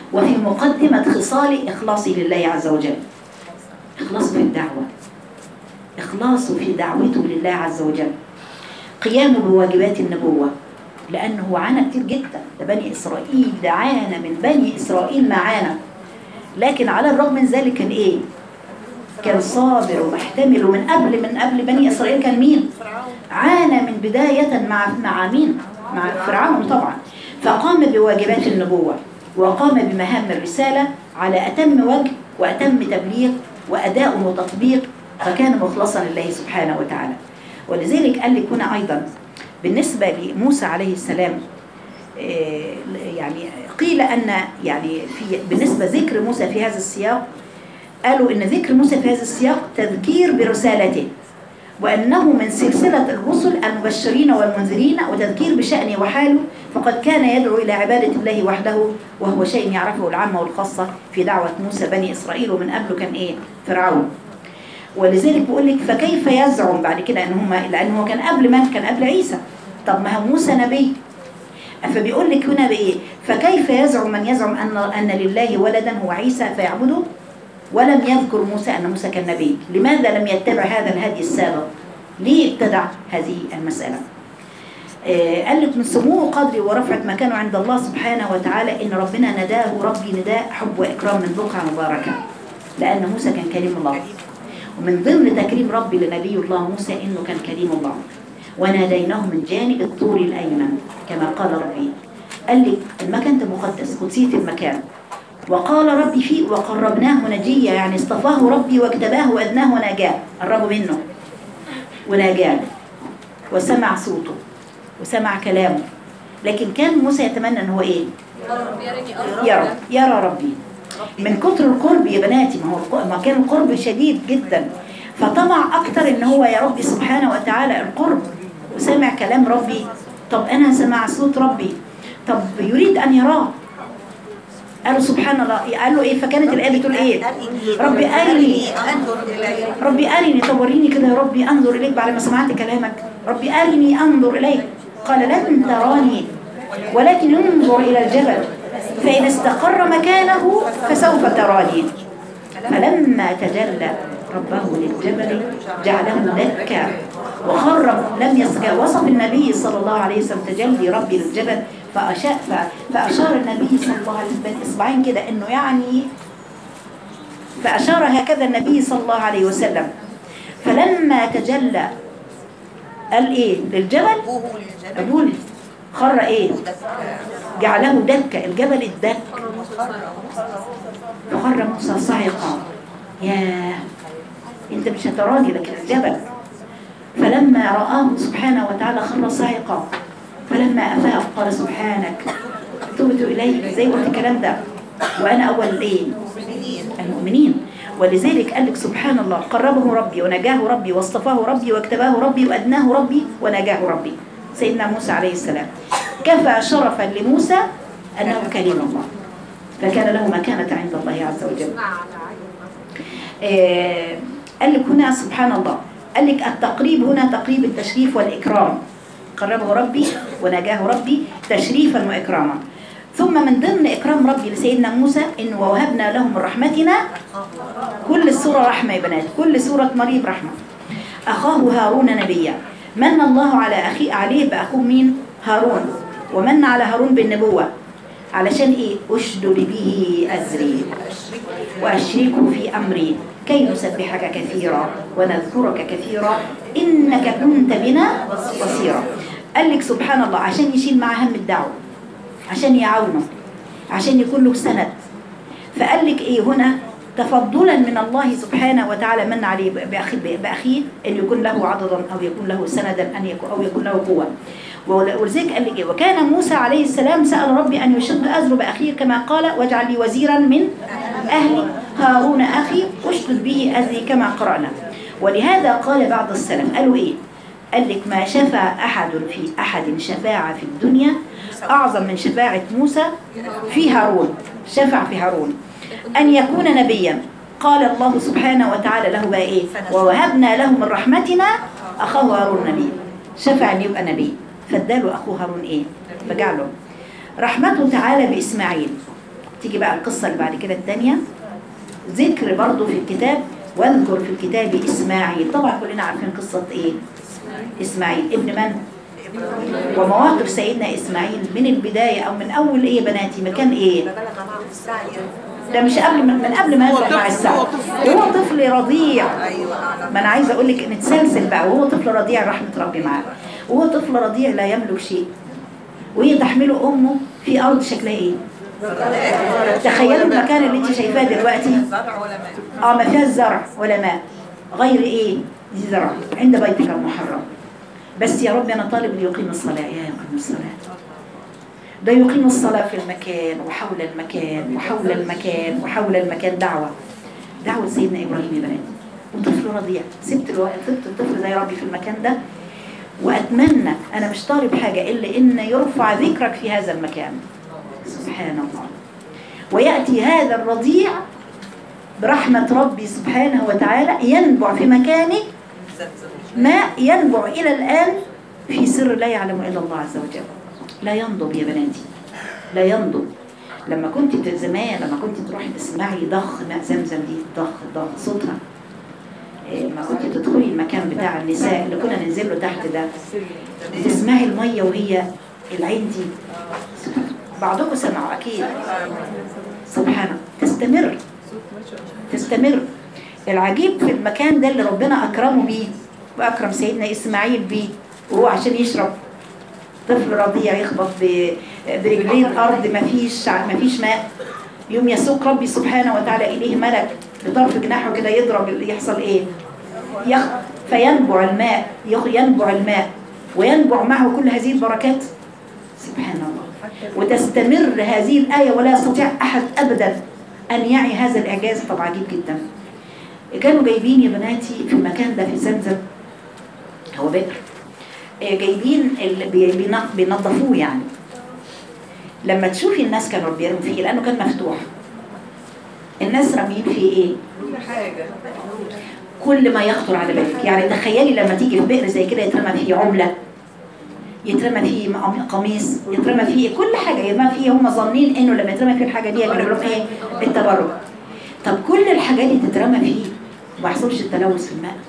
وفي مقدمة خصال إخلاصي لله عز وجل إخلاصه في الدعوة إخلاصه في دعوته لله عز وجل قيامه بواجبات النبوة لأنه هو عانى كتير جدا ده بني إسرائيل ده عانى من بني إسرائيل ما عانى لكن على الرغم من ذلك كان إيه؟ كان صابر ومحتمل ومن قبل من قبل بني إسرائيل كان مين؟ عانى من بداية مع مع مين؟ مع فرعون طبعا فقام بواجبات النبوة وقام بمهام الرسالة على أتم وجه وأتم تبليغ وأداء وتطبيق فكان مخلصا لله سبحانه وتعالى ولذلك قال لك هنا أيضا بالنسبة لموسى عليه السلام آه، يعني قيل أن يعني في بالنسبة ذكر موسى في هذا السياق قالوا إن ذكر موسى في هذا السياق تذكير برسالته وأنه من سلسلة الرسل المبشرين والمنذرين وتذكير بشأنه وحاله فقد كان يدعو إلى عبادة الله وحده وهو شيء يعرفه العامة والخاصة في دعوة موسى بني إسرائيل ومن قبله كان إيه؟ فرعون ولذلك بيقول لك فكيف يزعم بعد كده ان هم لان هو كان قبل من كان قبل عيسى طب ما هو موسى نبي فبيقول لك هنا بايه فكيف يزعم من يزعم ان ان لله ولدا هو عيسى فيعبده ولم يذكر موسى ان موسى كان نبي لماذا لم يتبع هذا الهدي السابق ليه ابتدع هذه المساله آه، قال لك من سمو قدري ورفعة مكانه عند الله سبحانه وتعالى إن ربنا نداه ربي نداء حب وإكرام من بقعة مباركة لأن موسى كان كريم الله ومن ضمن تكريم ربي لنبي الله موسى إنه كان كريم الله وناديناه من جانب الطور الأيمن كما قال ربي قال لي المكان ده مقدس قدسية المكان وقال ربي فيه وقربناه نجيا يعني اصطفاه ربي واجتباه وأدناه ونجاه قربوا منه ونجاه وسمع صوته وسمع كلامه لكن كان موسى يتمنى ان هو ايه يرى يرى ربي من كتر القرب يا بناتي ما هو الق- ما كان القرب شديد جدا فطمع اكتر ان هو يا ربي سبحانه وتعالى القرب وسمع كلام ربي طب انا سمع صوت ربي طب يريد ان يراه قالوا سبحان الله قال له ايه فكانت الايه بتقول ايه ربي ارني انظر الي ربي أرني طب وريني كده يا ربي أنظر إليك بعد ما سمعت كلامك ربي أرني أنظر إليك قال لن تراني ولكن انظر إلى الجبل فإن استقر مكانه فسوف تراني فلما تجلى ربه للجبل جعله دكا وخر لم يسكى وصف النبي صلى الله عليه وسلم تجلي ربي للجبل فأشاء ف- فأشار النبي صلى الله عليه وسلم بإصبعين كده إنه يعني فأشار هكذا النبي صلى الله عليه وسلم فلما تجلى قال إيه للجبل ابوه للجنة أبوه خر إيه جعله دكة الجبل الدك فخر موسى صعقا ياه انت مش هتراني لكن الجبل فلما رآه سبحانه وتعالى خر صعقا فلما أفاق قال سبحانك تبت إليك زي قلت الكلام ده وأنا أول الإيه المؤمنين ولذلك قال لك سبحان الله قربه ربي ونجاه ربي واصطفاه ربي واكتباه ربي وأدناه ربي ونجاه ربي سيدنا موسى عليه السلام كفى شرفا لموسى أنه كريم الله فكان له مكانة عند الله عز وجل آه، قال لك هنا سبحان الله قال لك التقريب هنا تقريب التشريف والإكرام قربه ربي ونجاه ربي تشريفا وإكراما ثم من ضمن إكرام ربي لسيدنا موسى إن ووهبنا له من رحمتنا كل السورة رحمة يا بنات كل سورة مريم رحمة أخاه هارون نبيا من الله على أخي عليه بأخوه مين هارون ومن على هارون بالنبوة علشان إيه أشدد به أزري وأشركه في أمري كي نسبحك كثيرا ونذكرك كثيرا إنك كنت بنا بصيرا قال لك سبحان الله عشان يشيل معاه هم الدعوة عشان يعاونه عشان يكون له سند فقال لك ايه هنا تفضلا من الله سبحانه وتعالى من عليه بأخي- باخيه ان يكون له عضدا او يكون له سندا ان يكون او يكون له قوه ول- ولذلك قال لك ايه وكان موسى عليه السلام سال ربي ان يشد ازر باخيه كما قال واجعل لي وزيرا من اهلي هارون اخي اشدد به ازري كما قرانا ولهذا قال بعض السلف قالوا ايه قال لك ما شفع احد في احد شفاعه في الدنيا اعظم من شفاعه موسى في هارون شفع في هارون أن يكون نبيا قال الله سبحانه وتعالى له بقى إيه ووهبنا له من رحمتنا أخاه هارون نبي شفع أن يبقى نبي فاداله أخوه هارون إيه فجعله رحمته تعالى بإسماعيل تيجي بقى القصة اللي بعد كده الثانية ذكر برضو في الكتاب واذكر في الكتاب إسماعيل طبعا كلنا عارفين قصة إيه إسماعيل ابن من ومواقف سيدنا إسماعيل من البداية أو من أول إيه يا بناتي مكان إيه بلغ معه السعي ده مش قبل من, من قبل ما يبدأ مع السعي هو طفل رضيع ايوه اعلم ما انا عايزه اقول لك ان تسلسل بقى وهو طفل رضيع راح متربي معاه وهو طفل رضيع لا يملك شيء وهي تحمله امه في ارض شكلها ايه تخيلوا المكان اللي انت شايفاه دلوقتي زرع ولا ماء اه ما فيهاش زرع ولا ماء غير ايه دي زرع عند بيتك المحرم بس يا رب انا طالب ليقيم الصلاه يا يقيم الصلاه ده يقيم الصلاه في المكان وحول المكان وحول المكان وحول المكان دعوه دعوه سيدنا ابراهيم يا بنات وطفل رضيع سبت الو... سبت الطفل زي ربي في المكان ده واتمنى انا مش طالب حاجه الا ان يرفع ذكرك في هذا المكان سبحان الله وياتي هذا الرضيع برحمه ربي سبحانه وتعالى ينبع في مكانه ماء ينبع إلى الآن في سر لا يعلم إلا الله عز وجل لا ينضب يا بناتي لا ينضب لما كنت ت- زمان لما كنت تروحي تسمعي ضخ ماء زمزم دي ضخ ضخ صوتها إيه، لما كنت تدخلي المكان بتاع النساء اللي كنا ننزل له تحت ده تسمعي المية وهي العين دي بعضكم سمعوا أكيد سبحانه تستمر تستمر العجيب في المكان ده اللي ربنا أكرمه بيه وأكرم سيدنا إسماعيل بيه وهو عشان يشرب طفل رضيع يخبط ب- برجليه الأرض مفيش مفيش ماء يوم يسوق ربي سبحانه وتعالى إليه ملك بطرف جناحه كده يضرب اللي يحصل إيه يخ فينبع الماء يخ- ينبع الماء وينبع معه كل هذه البركات سبحان الله وتستمر هذه الآية ولا يستطيع أحد أبدا أن يعي هذا الإعجاز طبعا عجيب جدا كانوا جايبين يا بناتي في المكان ده في زمزم هو بئر آه، جايبين اللي بي- بينظ- بينظفوه يعني لما تشوفي الناس كانوا بيرموا فيه لأنه كان مفتوح الناس رامين فيه ايه كل حاجه كل ما يخطر على بالك يعني تخيلي لما تيجي في بئر زي كده يترمى فيه عملة يترمى فيه م- قميص يترمى فيه كل حاجة يترمى فيه هم ظانين انه لما يترمى فيه الحاجة دي يعملوا لهم ايه التبرك طب كل الحاجات دي تترمى فيه وما يحصلش التلوث في الماء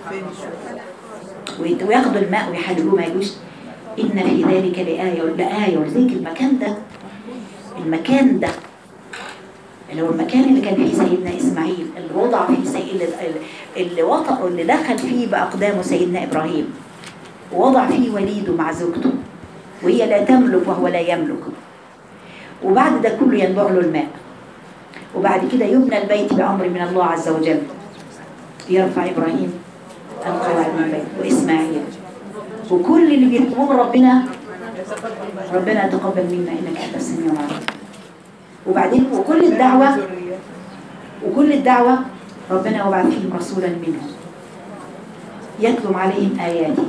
ويت- وياخدوا الماء ويحللوه ما يجوش إن في ذلك لآية لآية ولذلك المكان ده المكان ده اللي هو المكان اللي كان فيه سيدنا إسماعيل اللي وضع فيه سي... اللي, اللي وطأ اللي دخل فيه بأقدامه سيدنا إبراهيم ووضع فيه وليده مع زوجته وهي لا تملك وهو لا يملك وبعد ده كله ينبع له الماء وبعد كده يبنى البيت بأمر من الله عز وجل يرفع إبراهيم القواعد من البيت وإسماعيل وكل اللي بيطلبوه ربنا ربنا يتقبل منا إنك أنت السميع العليم وبعدين وكل الدعوة وكل الدعوة ربنا يبعث فيهم رسولا منهم يتلو عليهم آياتك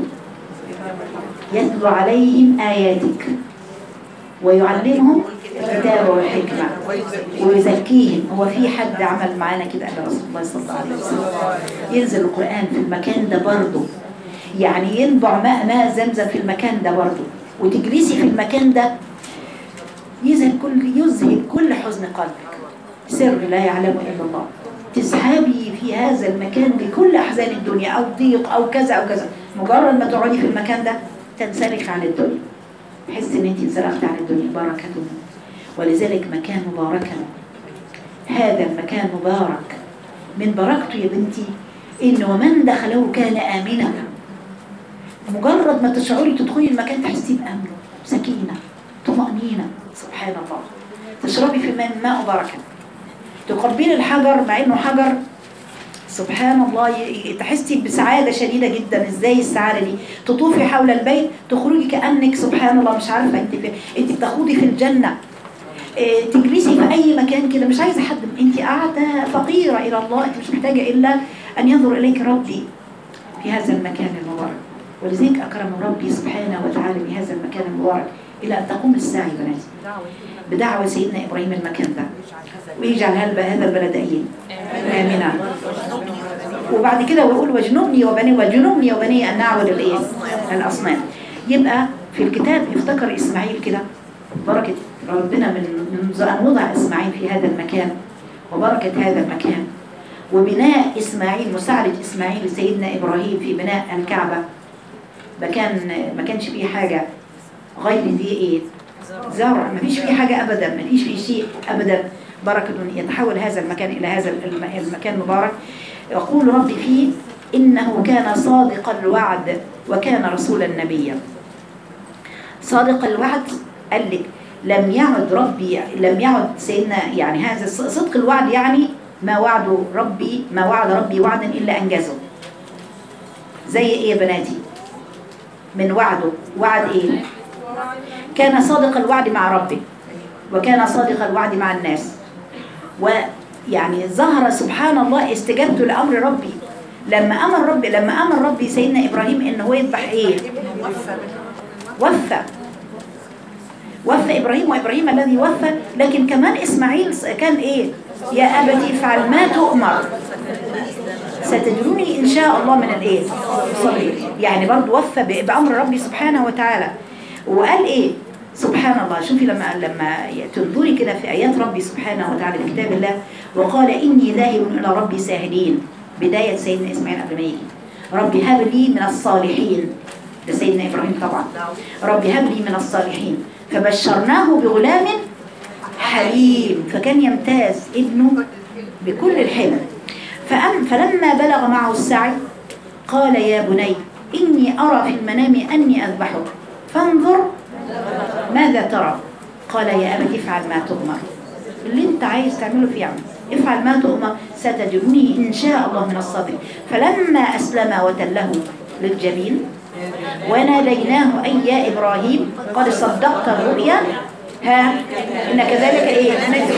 يتلو عليهم آياتك ويعلمهم الكتاب والحكمة ويزكيهم هو في حد عمل معانا كده قال رسول الله صلى الله عليه وسلم ينزل القرآن في المكان ده برضه يعني ينبع ماء ماء زمزم في المكان ده برضه وتجلسي في المكان ده يذهب كل يذهب كل حزن قلبك سر لا يعلمه الا الله تذهبي في هذا المكان بكل احزان الدنيا او ضيق او كذا او كذا مجرد ما تقعدي في المكان ده تنسلخ عن الدنيا تحس ان انت انسلخت عن الدنيا بركه ولذلك مكان مباركا هذا المكان مبارك من بركته يا بنتي ان ومن دخله كان امنا مجرد ما تشعري تدخلي المكان تحسي بامن سكينه طمانينه سبحان الله تشربي في ماء ماء بركه تقبلي الحجر مع انه حجر سبحان الله ي- تحسي بسعادة شديدة جدا ازاي السعادة دي تطوفي حول البيت تخرجي كأنك سبحان الله مش عارفة انت في انت بتخوضي في الجنة إيه، تجلسي في اي مكان كده مش عايزة حد انت قاعدة فقيرة الى الله انت مش محتاجة الا ان ينظر اليك ربي في هذا المكان المبارك ولذلك اكرم ربي سبحانه وتعالى بهذا المكان المبارك الى ان تقوم الساعة يا بناتي بدعوة سيدنا ابراهيم المكان ده ويجعل هذا هذا البلد ايه آمنا وبعد كده ويقول واجنبني وبني واجنبني وبني ان نعبد الايه الاصنام يبقى في الكتاب يفتكر اسماعيل كده بركه ربنا من منذ أن وضع إسماعيل في هذا المكان وبركة هذا المكان وبناء إسماعيل مساعدة إسماعيل لسيدنا إبراهيم في بناء الكعبة مكان ما كانش فيه حاجة غير دي إيه زرع ما فيش فيه حاجة أبدا ما فيش فيه شيء أبدا بركة يتحول هذا المكان إلى هذا الم- المكان المبارك يقول ربي فيه إنه كان صادق الوعد وكان رسولا نبيا صادق الوعد قال لك لم يعد ربي لم يعد سيدنا يعني هذا الص- صدق الوعد يعني ما وعد ربي ما وعد ربي وعدا إلا أنجزه زي إيه يا بناتي من وعده وعد إيه كان صادق الوعد مع ربه وكان صادق الوعد مع الناس ويعني ظهر سبحان الله استجابته لأمر ربي لما أمر ربي لما أمر ربي سيدنا إبراهيم إن هو يذبح إيه وفى وفى إبراهيم وإبراهيم الذي وفى لكن كمان إسماعيل كان إيه يا أبت افعل ما تؤمر ستجدوني إن شاء الله من الإيه صغير يعني برضه وفى ب- بأمر ربي سبحانه وتعالى وقال إيه سبحان الله شوفي لما لما تنظري كده في آيات ربي سبحانه وتعالى في كتاب الله وقال إني ذاهب إلى ربي ساهدين بداية سيدنا إسماعيل قبل ما يجي ربي هب لي من الصالحين ده سيدنا إبراهيم طبعا ربي هب لي من الصالحين فبشرناه بغلام حليم فكان يمتاز ابنه بكل الحلم فأم فلما بلغ معه السعي قال يا بني إني أرى في المنام أني أذبحك فانظر ماذا ترى قال يا أبت افعل ما تؤمر اللي انت عايز تعمله في عمل افعل ما تؤمر ستجدني إن شاء الله من الصابرين فلما أسلم وتله للجبين وناديناه أي يا إبراهيم قد صدقت الرؤيا ها إن كذلك إيه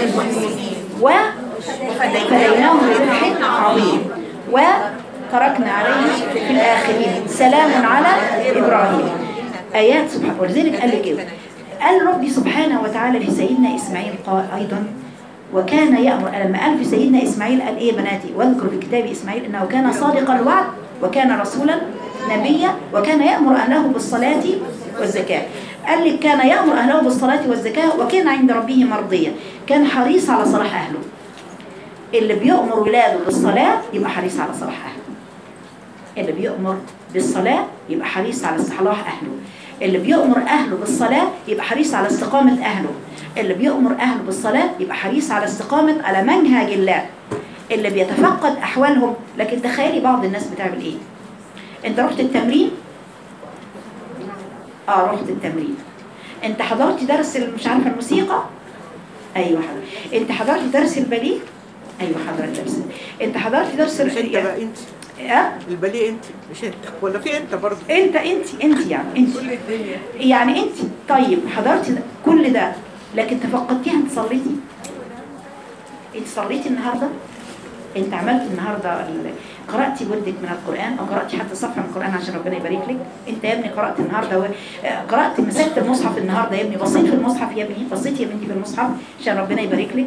وفديناه بذبح عظيم وتركنا عليه في الآخرين سلام على إبراهيم آيات سبحانه ولذلك قال لك إيه قال ربي سبحانه وتعالى في سيدنا إسماعيل قال أيضا وكان يأمر لما قال في سيدنا إسماعيل قال إيه بناتي واذكر في كتاب إسماعيل إنه كان صادق الوعد وكان رسولا نبيا وكان يأمر أهله بالصلاة والزكاة قال لك كان يأمر أهله بالصلاة والزكاة وكان عند ربه مرضيا كان حريص على صلاح أهله اللي بيأمر ولاده بالصلاة يبقى حريص على صلاح أهله اللي بيأمر بالصلاة يبقى حريص على صلاح أهله اللي بيأمر أهله بالصلاة يبقى حريص على استقامة أهله اللي بيأمر أهله بالصلاة يبقى حريص على استقامة على منهج الله اللي بيتفقد أحوالهم لكن تخيلي بعض الناس بتعمل إيه أنت رحت التمرين آه رحت التمرين أنت حضرت درس مش عارفة الموسيقى أيوة حضرت أنت حضرت درس الباليه أيوة حضرت درس أنت حضرت درس مش انت بقى انت أه؟ الباليه انت مش انت ولا في انت برضه انت انت انت يعني انت كل الدنيا يعني انت طيب حضرتي ده- كل ده لكن تفقدتيها انت صليتي انت صليتي النهارده انت عملت النهارده ال- قراتي ودك من القران او قراتي حتى صفحه من القران عشان ربنا يبارك لك انت يا ابني قرات النهارده و... آه، قرات مسكت المصحف النهارده يا ابني بصيت في المصحف يا ابني بصيت يا بنتي في المصحف عشان ربنا يبارك لك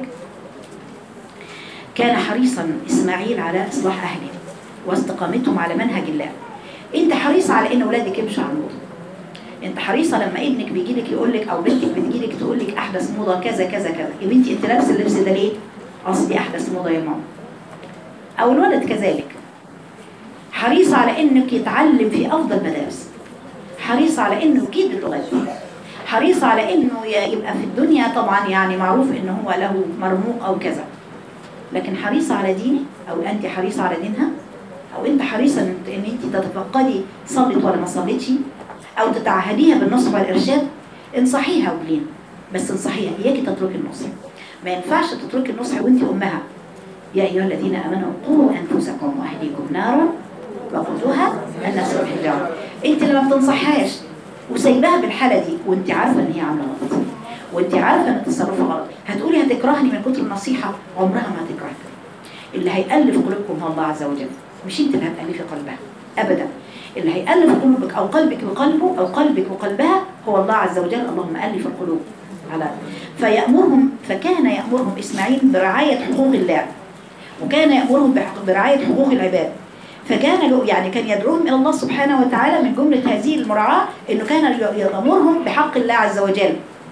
كان حريصا اسماعيل على اصلاح اهله واستقامتهم على منهج الله انت حريصه على ان اولادك يمشوا على الموضوع انت حريصه لما ابنك بيجي لك يقول لك او بنتك بتجي لك تقول لك احدث موضه كذا كذا كذا يا بنتي انت لابسه اللبس ده ليه اصل دي احدث موضه يا ماما او الولد كذلك حريصه على انك يتعلم في افضل مدارس حريصه على انه يجيد اللغات حريصه على انه ي- يبقى في الدنيا طبعا يعني معروف ان هو له مرموق او كذا لكن حريصه على دينه او انت حريصه على دينها او انت حريصه ان إن انت تتفقدي صلت ولا ما صليتش او تتعهديها بالنصح والارشاد انصحيها وبلين بس انصحيها اياكي تتركي النصح ما ينفعش تتركي النصح وانت امها يا ايها الذين امنوا قوا انفسكم واهليكم نارا وقودها الناس والحجاره انت لما بتنصحهاش وسايباها بالحاله دي وانت عارفه ان هي عامله غلط وانت عارفه ان تصرفها غلط هتقولي هتكرهني من كتر النصيحه عمرها ما هتكرهك اللي هيألف قلوبكم هو الله عز وجل مش انت اللي هتألفي قلبها ابدا اللي هيألف قلوبك او قلبك بقلبه او قلبك وقلبها هو الله عز وجل اللهم ألف القلوب على فيأمرهم فكان يأمرهم إسماعيل برعاية حقوق الله وكان يأمرهم بحق- برعاية حقوق العباد فكان له يعني كان يدعوهم إلى الله سبحانه وتعالى من جملة هذه المراعاة إنه كان يأمرهم بحق الله عز وجل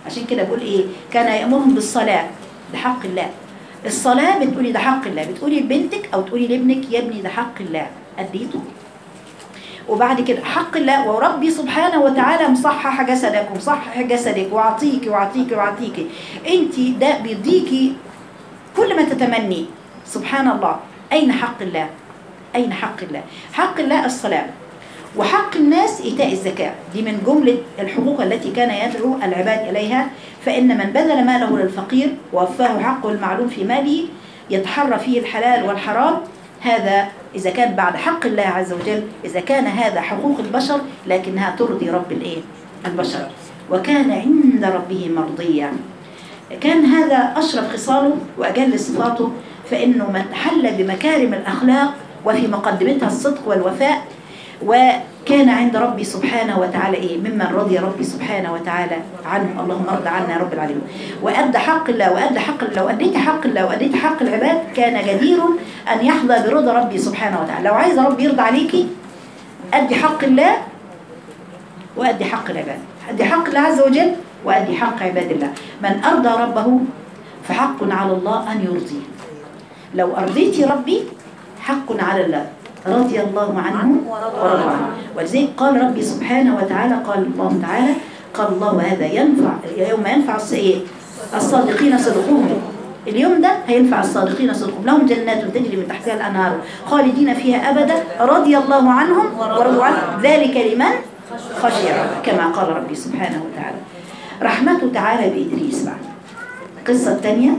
عشان كده بقول ايه كان يأمرهم بالصلاة ده حق الله الصلاة بتقولي ده حق الله بتقولي لبنتك او تقولي لابنك يا ابني ده حق الله اديته وبعد كده حق الله وربي سبحانه وتعالى مصحح جسدك ومصحح جسدك وعطيك وعطيك وعطيك انت ده بيديكي كل ما تتمني سبحان الله اين حق الله اين حق الله حق الله الصلاه وحق الناس إيتاء الزكاة دي من جملة الحقوق التي كان يدعو العباد إليها فإن من بذل ماله للفقير ووفاه حقه المعلوم في ماله يتحرى فيه الحلال والحرام هذا إذا كان بعد حق الله عز وجل إذا كان هذا حقوق البشر لكنها ترضي رب الإيه؟ البشر وكان عند ربه مرضيا كان هذا أشرف خصاله وأجل صفاته فإنه من تحلى بمكارم الأخلاق وفي مقدمتها الصدق والوفاء وكان عند ربي سبحانه وتعالى إيه ممن رضي ربي سبحانه وتعالى عنه اللهم ارضى عنا يا رب العالمين وأدى حق الله وأدى حق لو أديت حق الله وأديت حق العباد كان جدير أن يحظى برضا ربي سبحانه وتعالى لو عايز ربي يرضى عليكي أدي حق الله وأدي حق العباد أدي حق الله عز وجل وأدي حق عباد الله من أرضى ربه فحق على الله أن يرضيه لو أرضيتي ربي حق على الله رضي الله عنه ورضى عنه ولذلك قال ربي سبحانه وتعالى قال الله تعالى قال الله هذا ينفع يوم ينفع الص- الصادقين صدقهم اليوم ده هينفع الصادقين صدقهم لهم جنات تجري من تحتها الأنهار خالدين فيها أبدا رضي الله عنهم ورضوا عنه ذلك لمن خشي ربه كما قال ربي سبحانه وتعالى رحمته تعالى بإدريس بعد القصة الثانية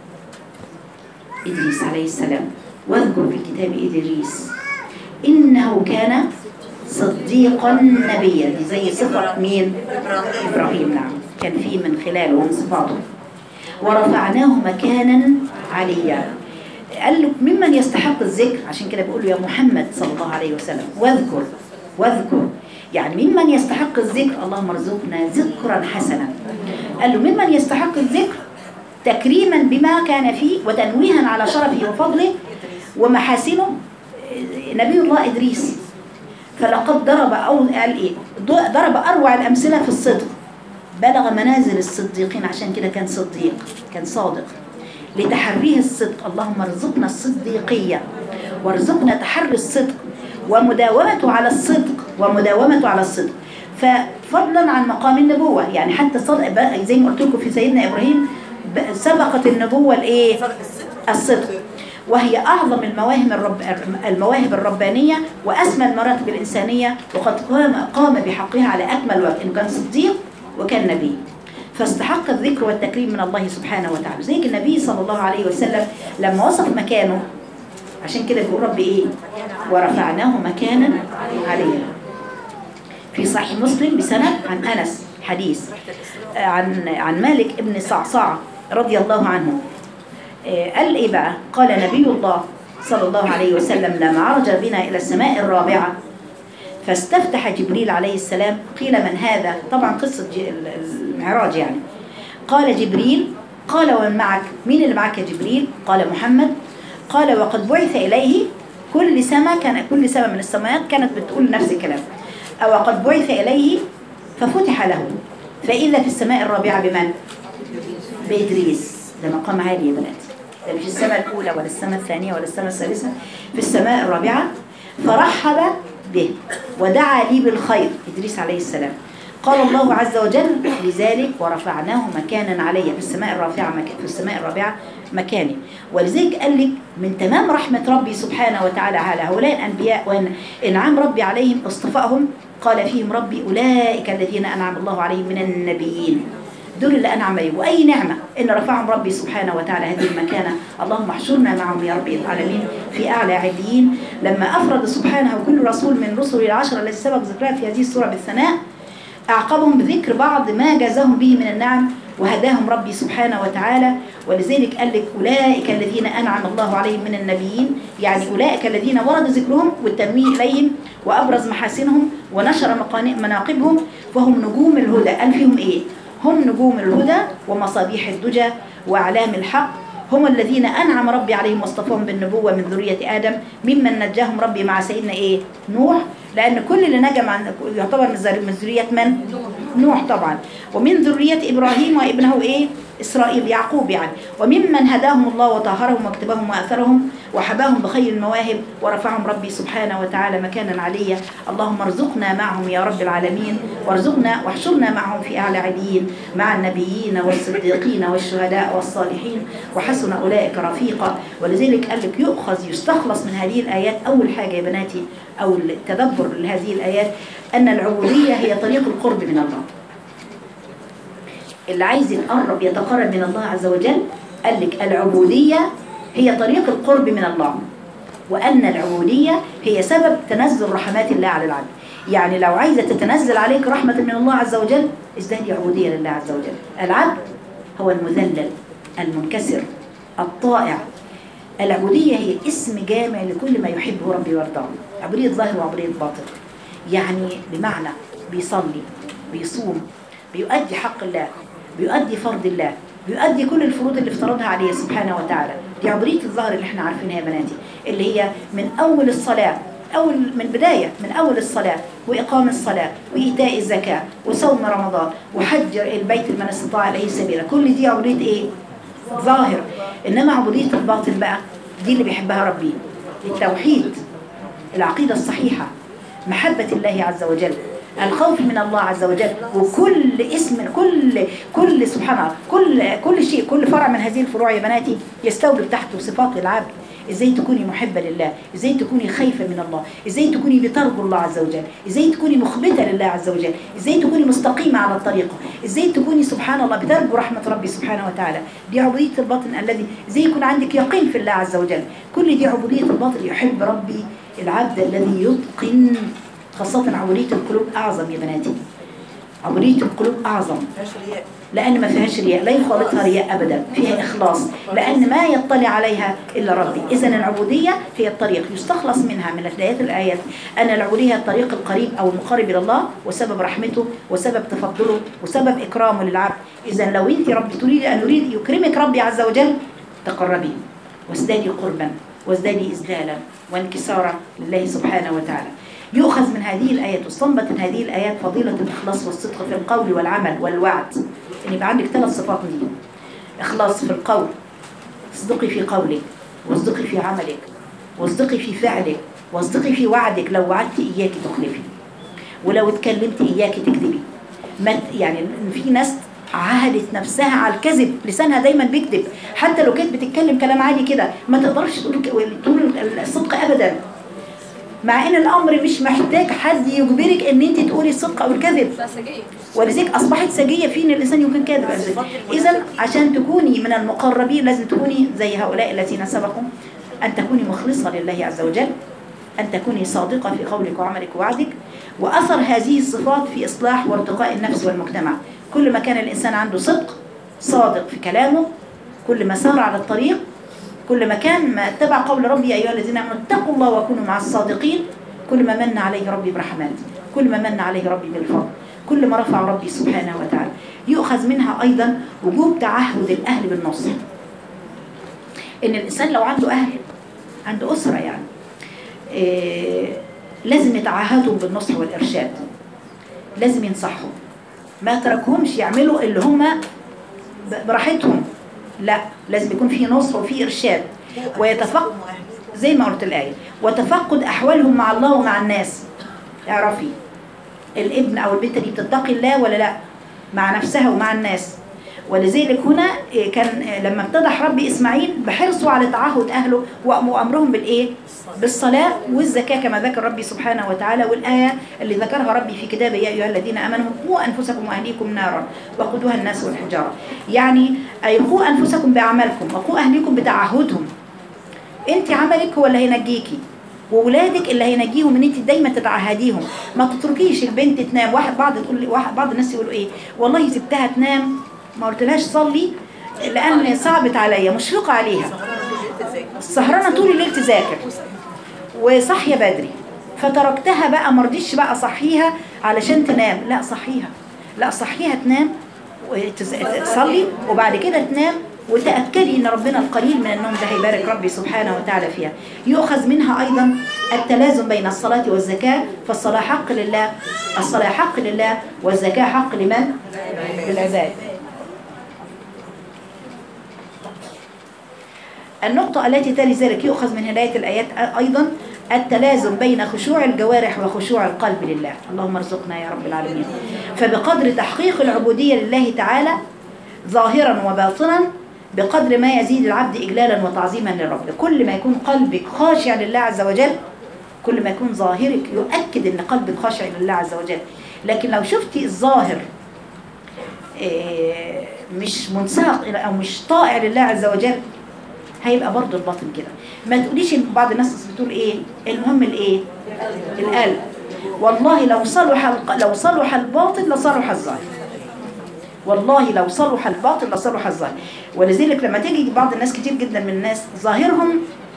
إدريس عليه السلام واذكر في كتاب إدريس إنه كان صديقا نبيا دي زي صفة مين؟ إبراهيم نعم كان فيه من خلاله ومن صفاته ورفعناه مكانا عليا قال له ممن يستحق الذكر عشان كده بيقول له يا محمد صلى الله عليه وسلم واذكر واذكر يعني ممن يستحق الذكر اللهم ارزقنا ذكرا حسنا قال له ممن يستحق الذكر تكريما بما كان فيه وتنويها على شرفه وفضله ومحاسنه نبي الله إدريس فلقد ضرب أو قال إيه ضرب أروع الأمثلة في الصدق بلغ منازل الصديقين عشان كده كان صديق كان صادق لتحريه الصدق اللهم ارزقنا الصديقية وارزقنا تحري الصدق ومداومته على الصدق ومداومته على الصدق ففضلا عن مقام النبوة يعني حتى الصدق بقى زي ما قلت لكم في سيدنا إبراهيم ب- سبقت النبوة الإيه الصدق وهي أعظم المواهب الرب المواهب الربانية وأسمى المراتب الإنسانية وقد قام قام بحقها على أكمل وجه إنه كان صديق وكان نبي فاستحق الذكر والتكريم من الله سبحانه وتعالى زي النبي صلى الله عليه وسلم لما وصف مكانه عشان كده بيقول ربي إيه ورفعناه مكانا عليا في صحيح مسلم بسند عن أنس حديث آه، عن عن مالك ابن صعصعة رضي الله عنه آه، قال ايه بقى قال نبي الله صلى الله عليه وسلم لما عرج بنا الى السماء الرابعه فاستفتح جبريل عليه السلام قيل من هذا طبعا قصه ج- ال- المعراج يعني قال جبريل قال ومن معك مين اللي معك يا جبريل قال محمد قال وقد بعث اليه كل سماء كان كل سماء من السماوات كانت بتقول نفس الكلام او قد بعث اليه ففتح له فاذا في السماء الرابعه بمن بإدريس ده مقام عالي يا بنات ده مش السماء الأولى ولا السماء الثانية ولا السماء الثالثة في السماء الرابعة فرحب به ودعا لي بالخير إدريس عليه السلام قال الله عز وجل لذلك ورفعناه مكانا علي في السماء الرافعة مك... في السماء الرابعة مكاني ولذلك قال لك من تمام رحمة ربي سبحانه وتعالى على هؤلاء الأنبياء وأن إنعام ربي عليهم اصطفائهم قال فيهم ربي أولئك الذين أنعم الله عليهم من النبيين دول اللي أنعم عليهم وأي نعمة إن رفعهم ربي سبحانه وتعالى هذه المكانة اللهم احشرنا معهم يا رب العالمين في أعلى عليين لما أفرد سبحانه كل رسول من رسل العشرة التي سبق ذكرها في هذه السورة بالثناء أعقبهم بذكر بعض ما جازهم به من النعم وهداهم ربي سبحانه وتعالى ولذلك قال لك أولئك الذين أنعم الله عليهم من النبيين يعني أولئك الذين ورد ذكرهم والتنويه إليهم وأبرز محاسنهم ونشر مقان- مناقبهم وهم نجوم الهدى قال فيهم إيه هم نجوم الهدى ومصابيح الدجى وأعلام الحق هم الذين أنعم ربي عليهم واصطفاهم بالنبوة من ذرية آدم ممن نجاهم ربي مع سيدنا إيه نوح لأن كل اللي نجا مع يعتبر من ذر- من ذرية من نوح طبعا ومن ذرية إبراهيم وابنه إيه إسرائيل يعقوب يعني وممن هداهم الله وطهرهم واكتبهم وأثرهم وحباهم بخير المواهب ورفعهم ربي سبحانه وتعالى مكانا عليا اللهم ارزقنا معهم يا رب العالمين وارزقنا واحشرنا معهم في أعلى عليين مع النبيين والصديقين والشهداء والصالحين وحسن أولئك رفيقا ولذلك قال لك يؤخذ يستخلص من هذه الآيات أول حاجة يا بناتي أو التدبر لهذه الآيات أن العبودية هي طريق القرب من الله اللي عايز يتقرب يتقرب من الله عز وجل قال لك العبودية هي طريق القرب من الله وأن العبودية هي سبب تنزل رحمات الله على العبد يعني لو عايزة تتنزل عليك رحمة من الله عز وجل ازدادي عبودية لله عز وجل العبد هو المذلل المنكسر الطائع العبودية هي اسم جامع لكل ما يحبه ربي ويرضاه عبودية ظاهر وعبودية باطن يعني بمعنى بيصلي بيصوم بيؤدي حق الله بيؤدي فرض الله بيؤدي كل الفروض اللي افترضها عليه سبحانه وتعالى دي عبودية الظهر اللي احنا عارفينها يا بناتي اللي هي من أول الصلاة أول من بداية من أول الصلاة وإقام الصلاة وإيتاء الزكاة وصوم رمضان وحج البيت لمن استطاع إليه سبيلا كل دي عبودية إيه؟ ظاهر إنما عبودية الباطن بقى دي اللي بيحبها ربي التوحيد العقيدة الصحيحة محبة الله عز وجل الخوف من الله عز وجل وكل اسم كل كل سبحان الله كل كل شيء كل فرع من هذه الفروع يا بناتي يستوجب تحته صفات للعبد ازاي تكوني محبة لله ازاي تكوني خايفة من الله ازاي تكوني بترجو الله عز وجل ازاي تكوني مخبتة لله عز وجل ازاي تكوني مستقيمة على الطريقة ازاي تكوني سبحان الله بترجو رحمة ربي سبحانه وتعالى دي عبودية الباطن الذي ازاي يكون عندك يقين في الله عز وجل كل دي عبودية الباطن يحب ربي العبد الذي يتقن خاصة عبودية القلوب أعظم يا بناتي عبودية القلوب أعظم لأن ما فيهاش رياء لا يخالطها رياء أبدا فيها إخلاص لأن ما يطلع عليها إلا ربي إذا العبودية هي الطريق يستخلص منها من بدايات الآيات أن العبودية هي الطريق القريب أو المقرب إلى الله وسبب رحمته وسبب تفضله وسبب إكرامه للعبد إذا لو أنت ربي تريد أن يريد يكرمك ربي عز وجل تقربي وازدادي قربا وازدادي إذلالا وانكسارا لله سبحانه وتعالى يؤخذ من هذه الآيات واستنبط من هذه الآيات فضيلة الإخلاص والصدق في القول والعمل والوعد إن يبقى عندك ثلاث صفات دي إخلاص في القول اصدقي في قولك واصدقي في عملك واصدقي في فعلك واصدقي في وعدك لو وعدت إياك تخلفي ولو اتكلمت إياك تكذبي ما ت- يعني في ناس عهدت نفسها على الكذب لسانها دايما بيكذب حتى لو كانت بتتكلم كلام عادي كده ما تقدرش تقول تقول الصدق ابدا مع ان الامر مش محتاج حد يجبرك ان انت تقولي الصدق او الكذب ولذلك اصبحت سجيه في ان الانسان يكون كاذب اذا عشان تكوني من المقربين لازم تكوني زي هؤلاء الذين سبقوا ان تكوني مخلصه لله عز وجل أن تكوني صادقة في قولك وعملك ووعدك وأثر هذه الصفات في إصلاح وارتقاء النفس والمجتمع كل ما كان الإنسان عنده صدق صادق في كلامه كل ما سار على الطريق كل ما كان ما اتبع قول ربي يا أيها الذين آمنوا اتقوا الله وكونوا مع الصادقين كل ما من عليه ربي برحمات كل ما من عليه ربي بالفضل كل ما رفع ربي سبحانه وتعالى يؤخذ منها أيضا وجوب تعهد الأهل بالنصر إن الإنسان لو عنده أهل عنده أسرة يعني إيه لازم يتعهدوا بالنصح والإرشاد لازم ينصحهم ما تركهمش يعملوا اللي هم ب- براحتهم لا لازم يكون في نصح وفي إرشاد ويتفقد زي ما قلت الآية وتفقد أحوالهم مع الله ومع الناس اعرفي الابن أو البنت دي بتتقي الله ولا لا مع نفسها ومع الناس ولذلك هنا إيه، كان إيه، لما امتدح ربي إسماعيل بحرصه على تعهد أهله وأمرهم بالإيه؟ بالصلاة والزكاة كما ذكر ربي سبحانه وتعالى والآية اللي ذكرها ربي في كتابه يا أيها الذين آمنوا قوا أنفسكم وأهليكم نارا وقودها الناس والحجارة يعني أي قوا أنفسكم بأعمالكم وقوا أهليكم بتعهدهم انت عملك هو اللي هينجيكي وولادك اللي هينجيهم ان انت دايما تتعهديهم ما تتركيش البنت تنام واحد بعض تقول لي واحد بعض الناس يقولوا ايه والله سبتها تنام ما قلتلهاش صلي لان صعبت عليا مشفقه عليها السهرانه طول الليل تذاكر وصاحيه بدري فتركتها بقى ما رضيتش بقى اصحيها علشان تنام لا صحيها لا صحيها تنام وتز- تصلي وبعد كده تنام وتأكدي ان ربنا القليل من النوم ده هيبارك ربي سبحانه وتعالى فيها يؤخذ منها ايضا التلازم بين الصلاة والزكاة فالصلاة حق لله الصلاة حق لله والزكاة حق لمن؟ للعباد النقطة التي تلي ذلك يؤخذ من هداية الآيات أيضا التلازم بين خشوع الجوارح وخشوع القلب لله اللهم ارزقنا يا رب العالمين فبقدر تحقيق العبودية لله تعالى ظاهرا وباطنا بقدر ما يزيد العبد إجلالا وتعظيما للرب كل ما يكون قلبك خاشع لله عز وجل كل ما يكون ظاهرك يؤكد ان قلبك خاشع لله عز وجل لكن لو شفتي الظاهر إيه، مش منساق إلى- او مش طائع لله عز وجل هيبقى برضه الباطن كده ما تقوليش إن بعض الناس بتقول ايه المهم الايه القلب والله لو صلح الق- لو صلح الباطن لصلح الظاهر والله لو صلح الباطن لصلح الظاهر ولذلك لما تيجي بعض الناس كتير جدا من الناس ظاهرهم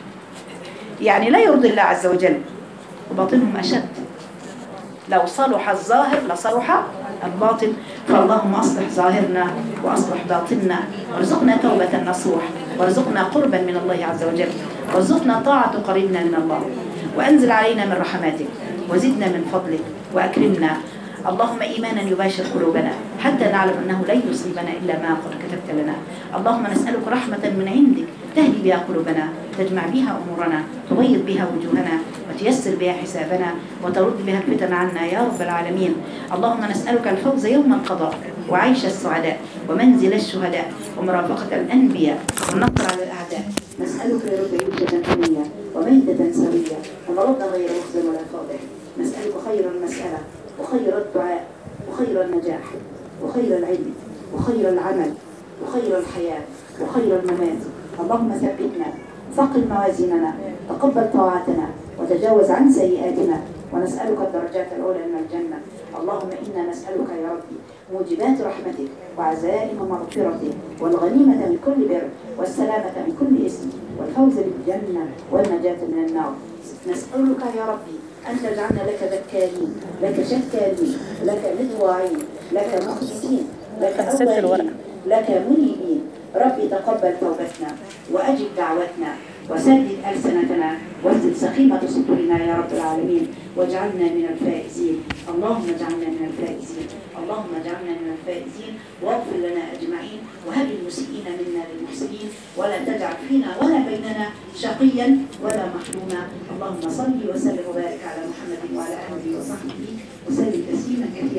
يعني لا يرضي الله عز وجل وباطنهم أشد لو صلح الظاهر لصلح الباطن فاللهم أصلح ظاهرنا وأصلح باطننا وارزقنا توبة نصوح وارزقنا قربا من الله عز وجل وارزقنا طاعة قريبنا من الله وأنزل علينا من رحماتك وزدنا من فضلك وأكرمنا اللهم إيمانا يباشر قلوبنا حتى نعلم أنه لن يصيبنا إلا ما قد كتبت لنا اللهم نسألك رحمة من عندك تهدي بها قلوبنا تجمع بها أمورنا تبيض بها وجوهنا وتيسر بها حسابنا وترد بها الفتن عنا يا رب العالمين اللهم نسألك الفوز يوم القضاء وعيش السعداء ومنزل الشهداء ومرافقة الأنبياء والنصر على الأعداء نسألك يا رب عيشة هنية وميتة سوية ومرض غير مخزن ولا فاضح نسألك خير المسألة وخير الدعاء وخير النجاح وخير العلم وخير العمل وخير الحياة وخير الممات اللهم ثبتنا ثقل موازيننا تقبل طاعاتنا وتجاوز عن سيئاتنا ونسألك الدرجات العلى من الجنة اللهم إنا نسألك يا ربي موجبات رحمتك وعزائم مغفرتك والغنيمة من كل بر والسلامة من كل اسم والفوز بالجنة والنجاة من النار نسألك يا ربي أن تجعلنا لك ذكارين لك شكارين لك مذواعين لك مخبتين لك أولين لك منيبين ربي تقبل توبتنا وأجب دعوتنا وسدد ألسنتنا واسدد سخيمة صدورنا يا رب العالمين واجعلنا من الفائزين اللهم اجعلنا من الفائزين اللهم اجعلنا من الفائزين واغفر لنا أجمعين وهب المسيئين منا للمحسنين ولا تجعل فينا ولا بيننا شقيا ولا محروما اللهم صل وسلم وبارك على محمد وعلى آله وصحبه وسلم تسليما كثيرا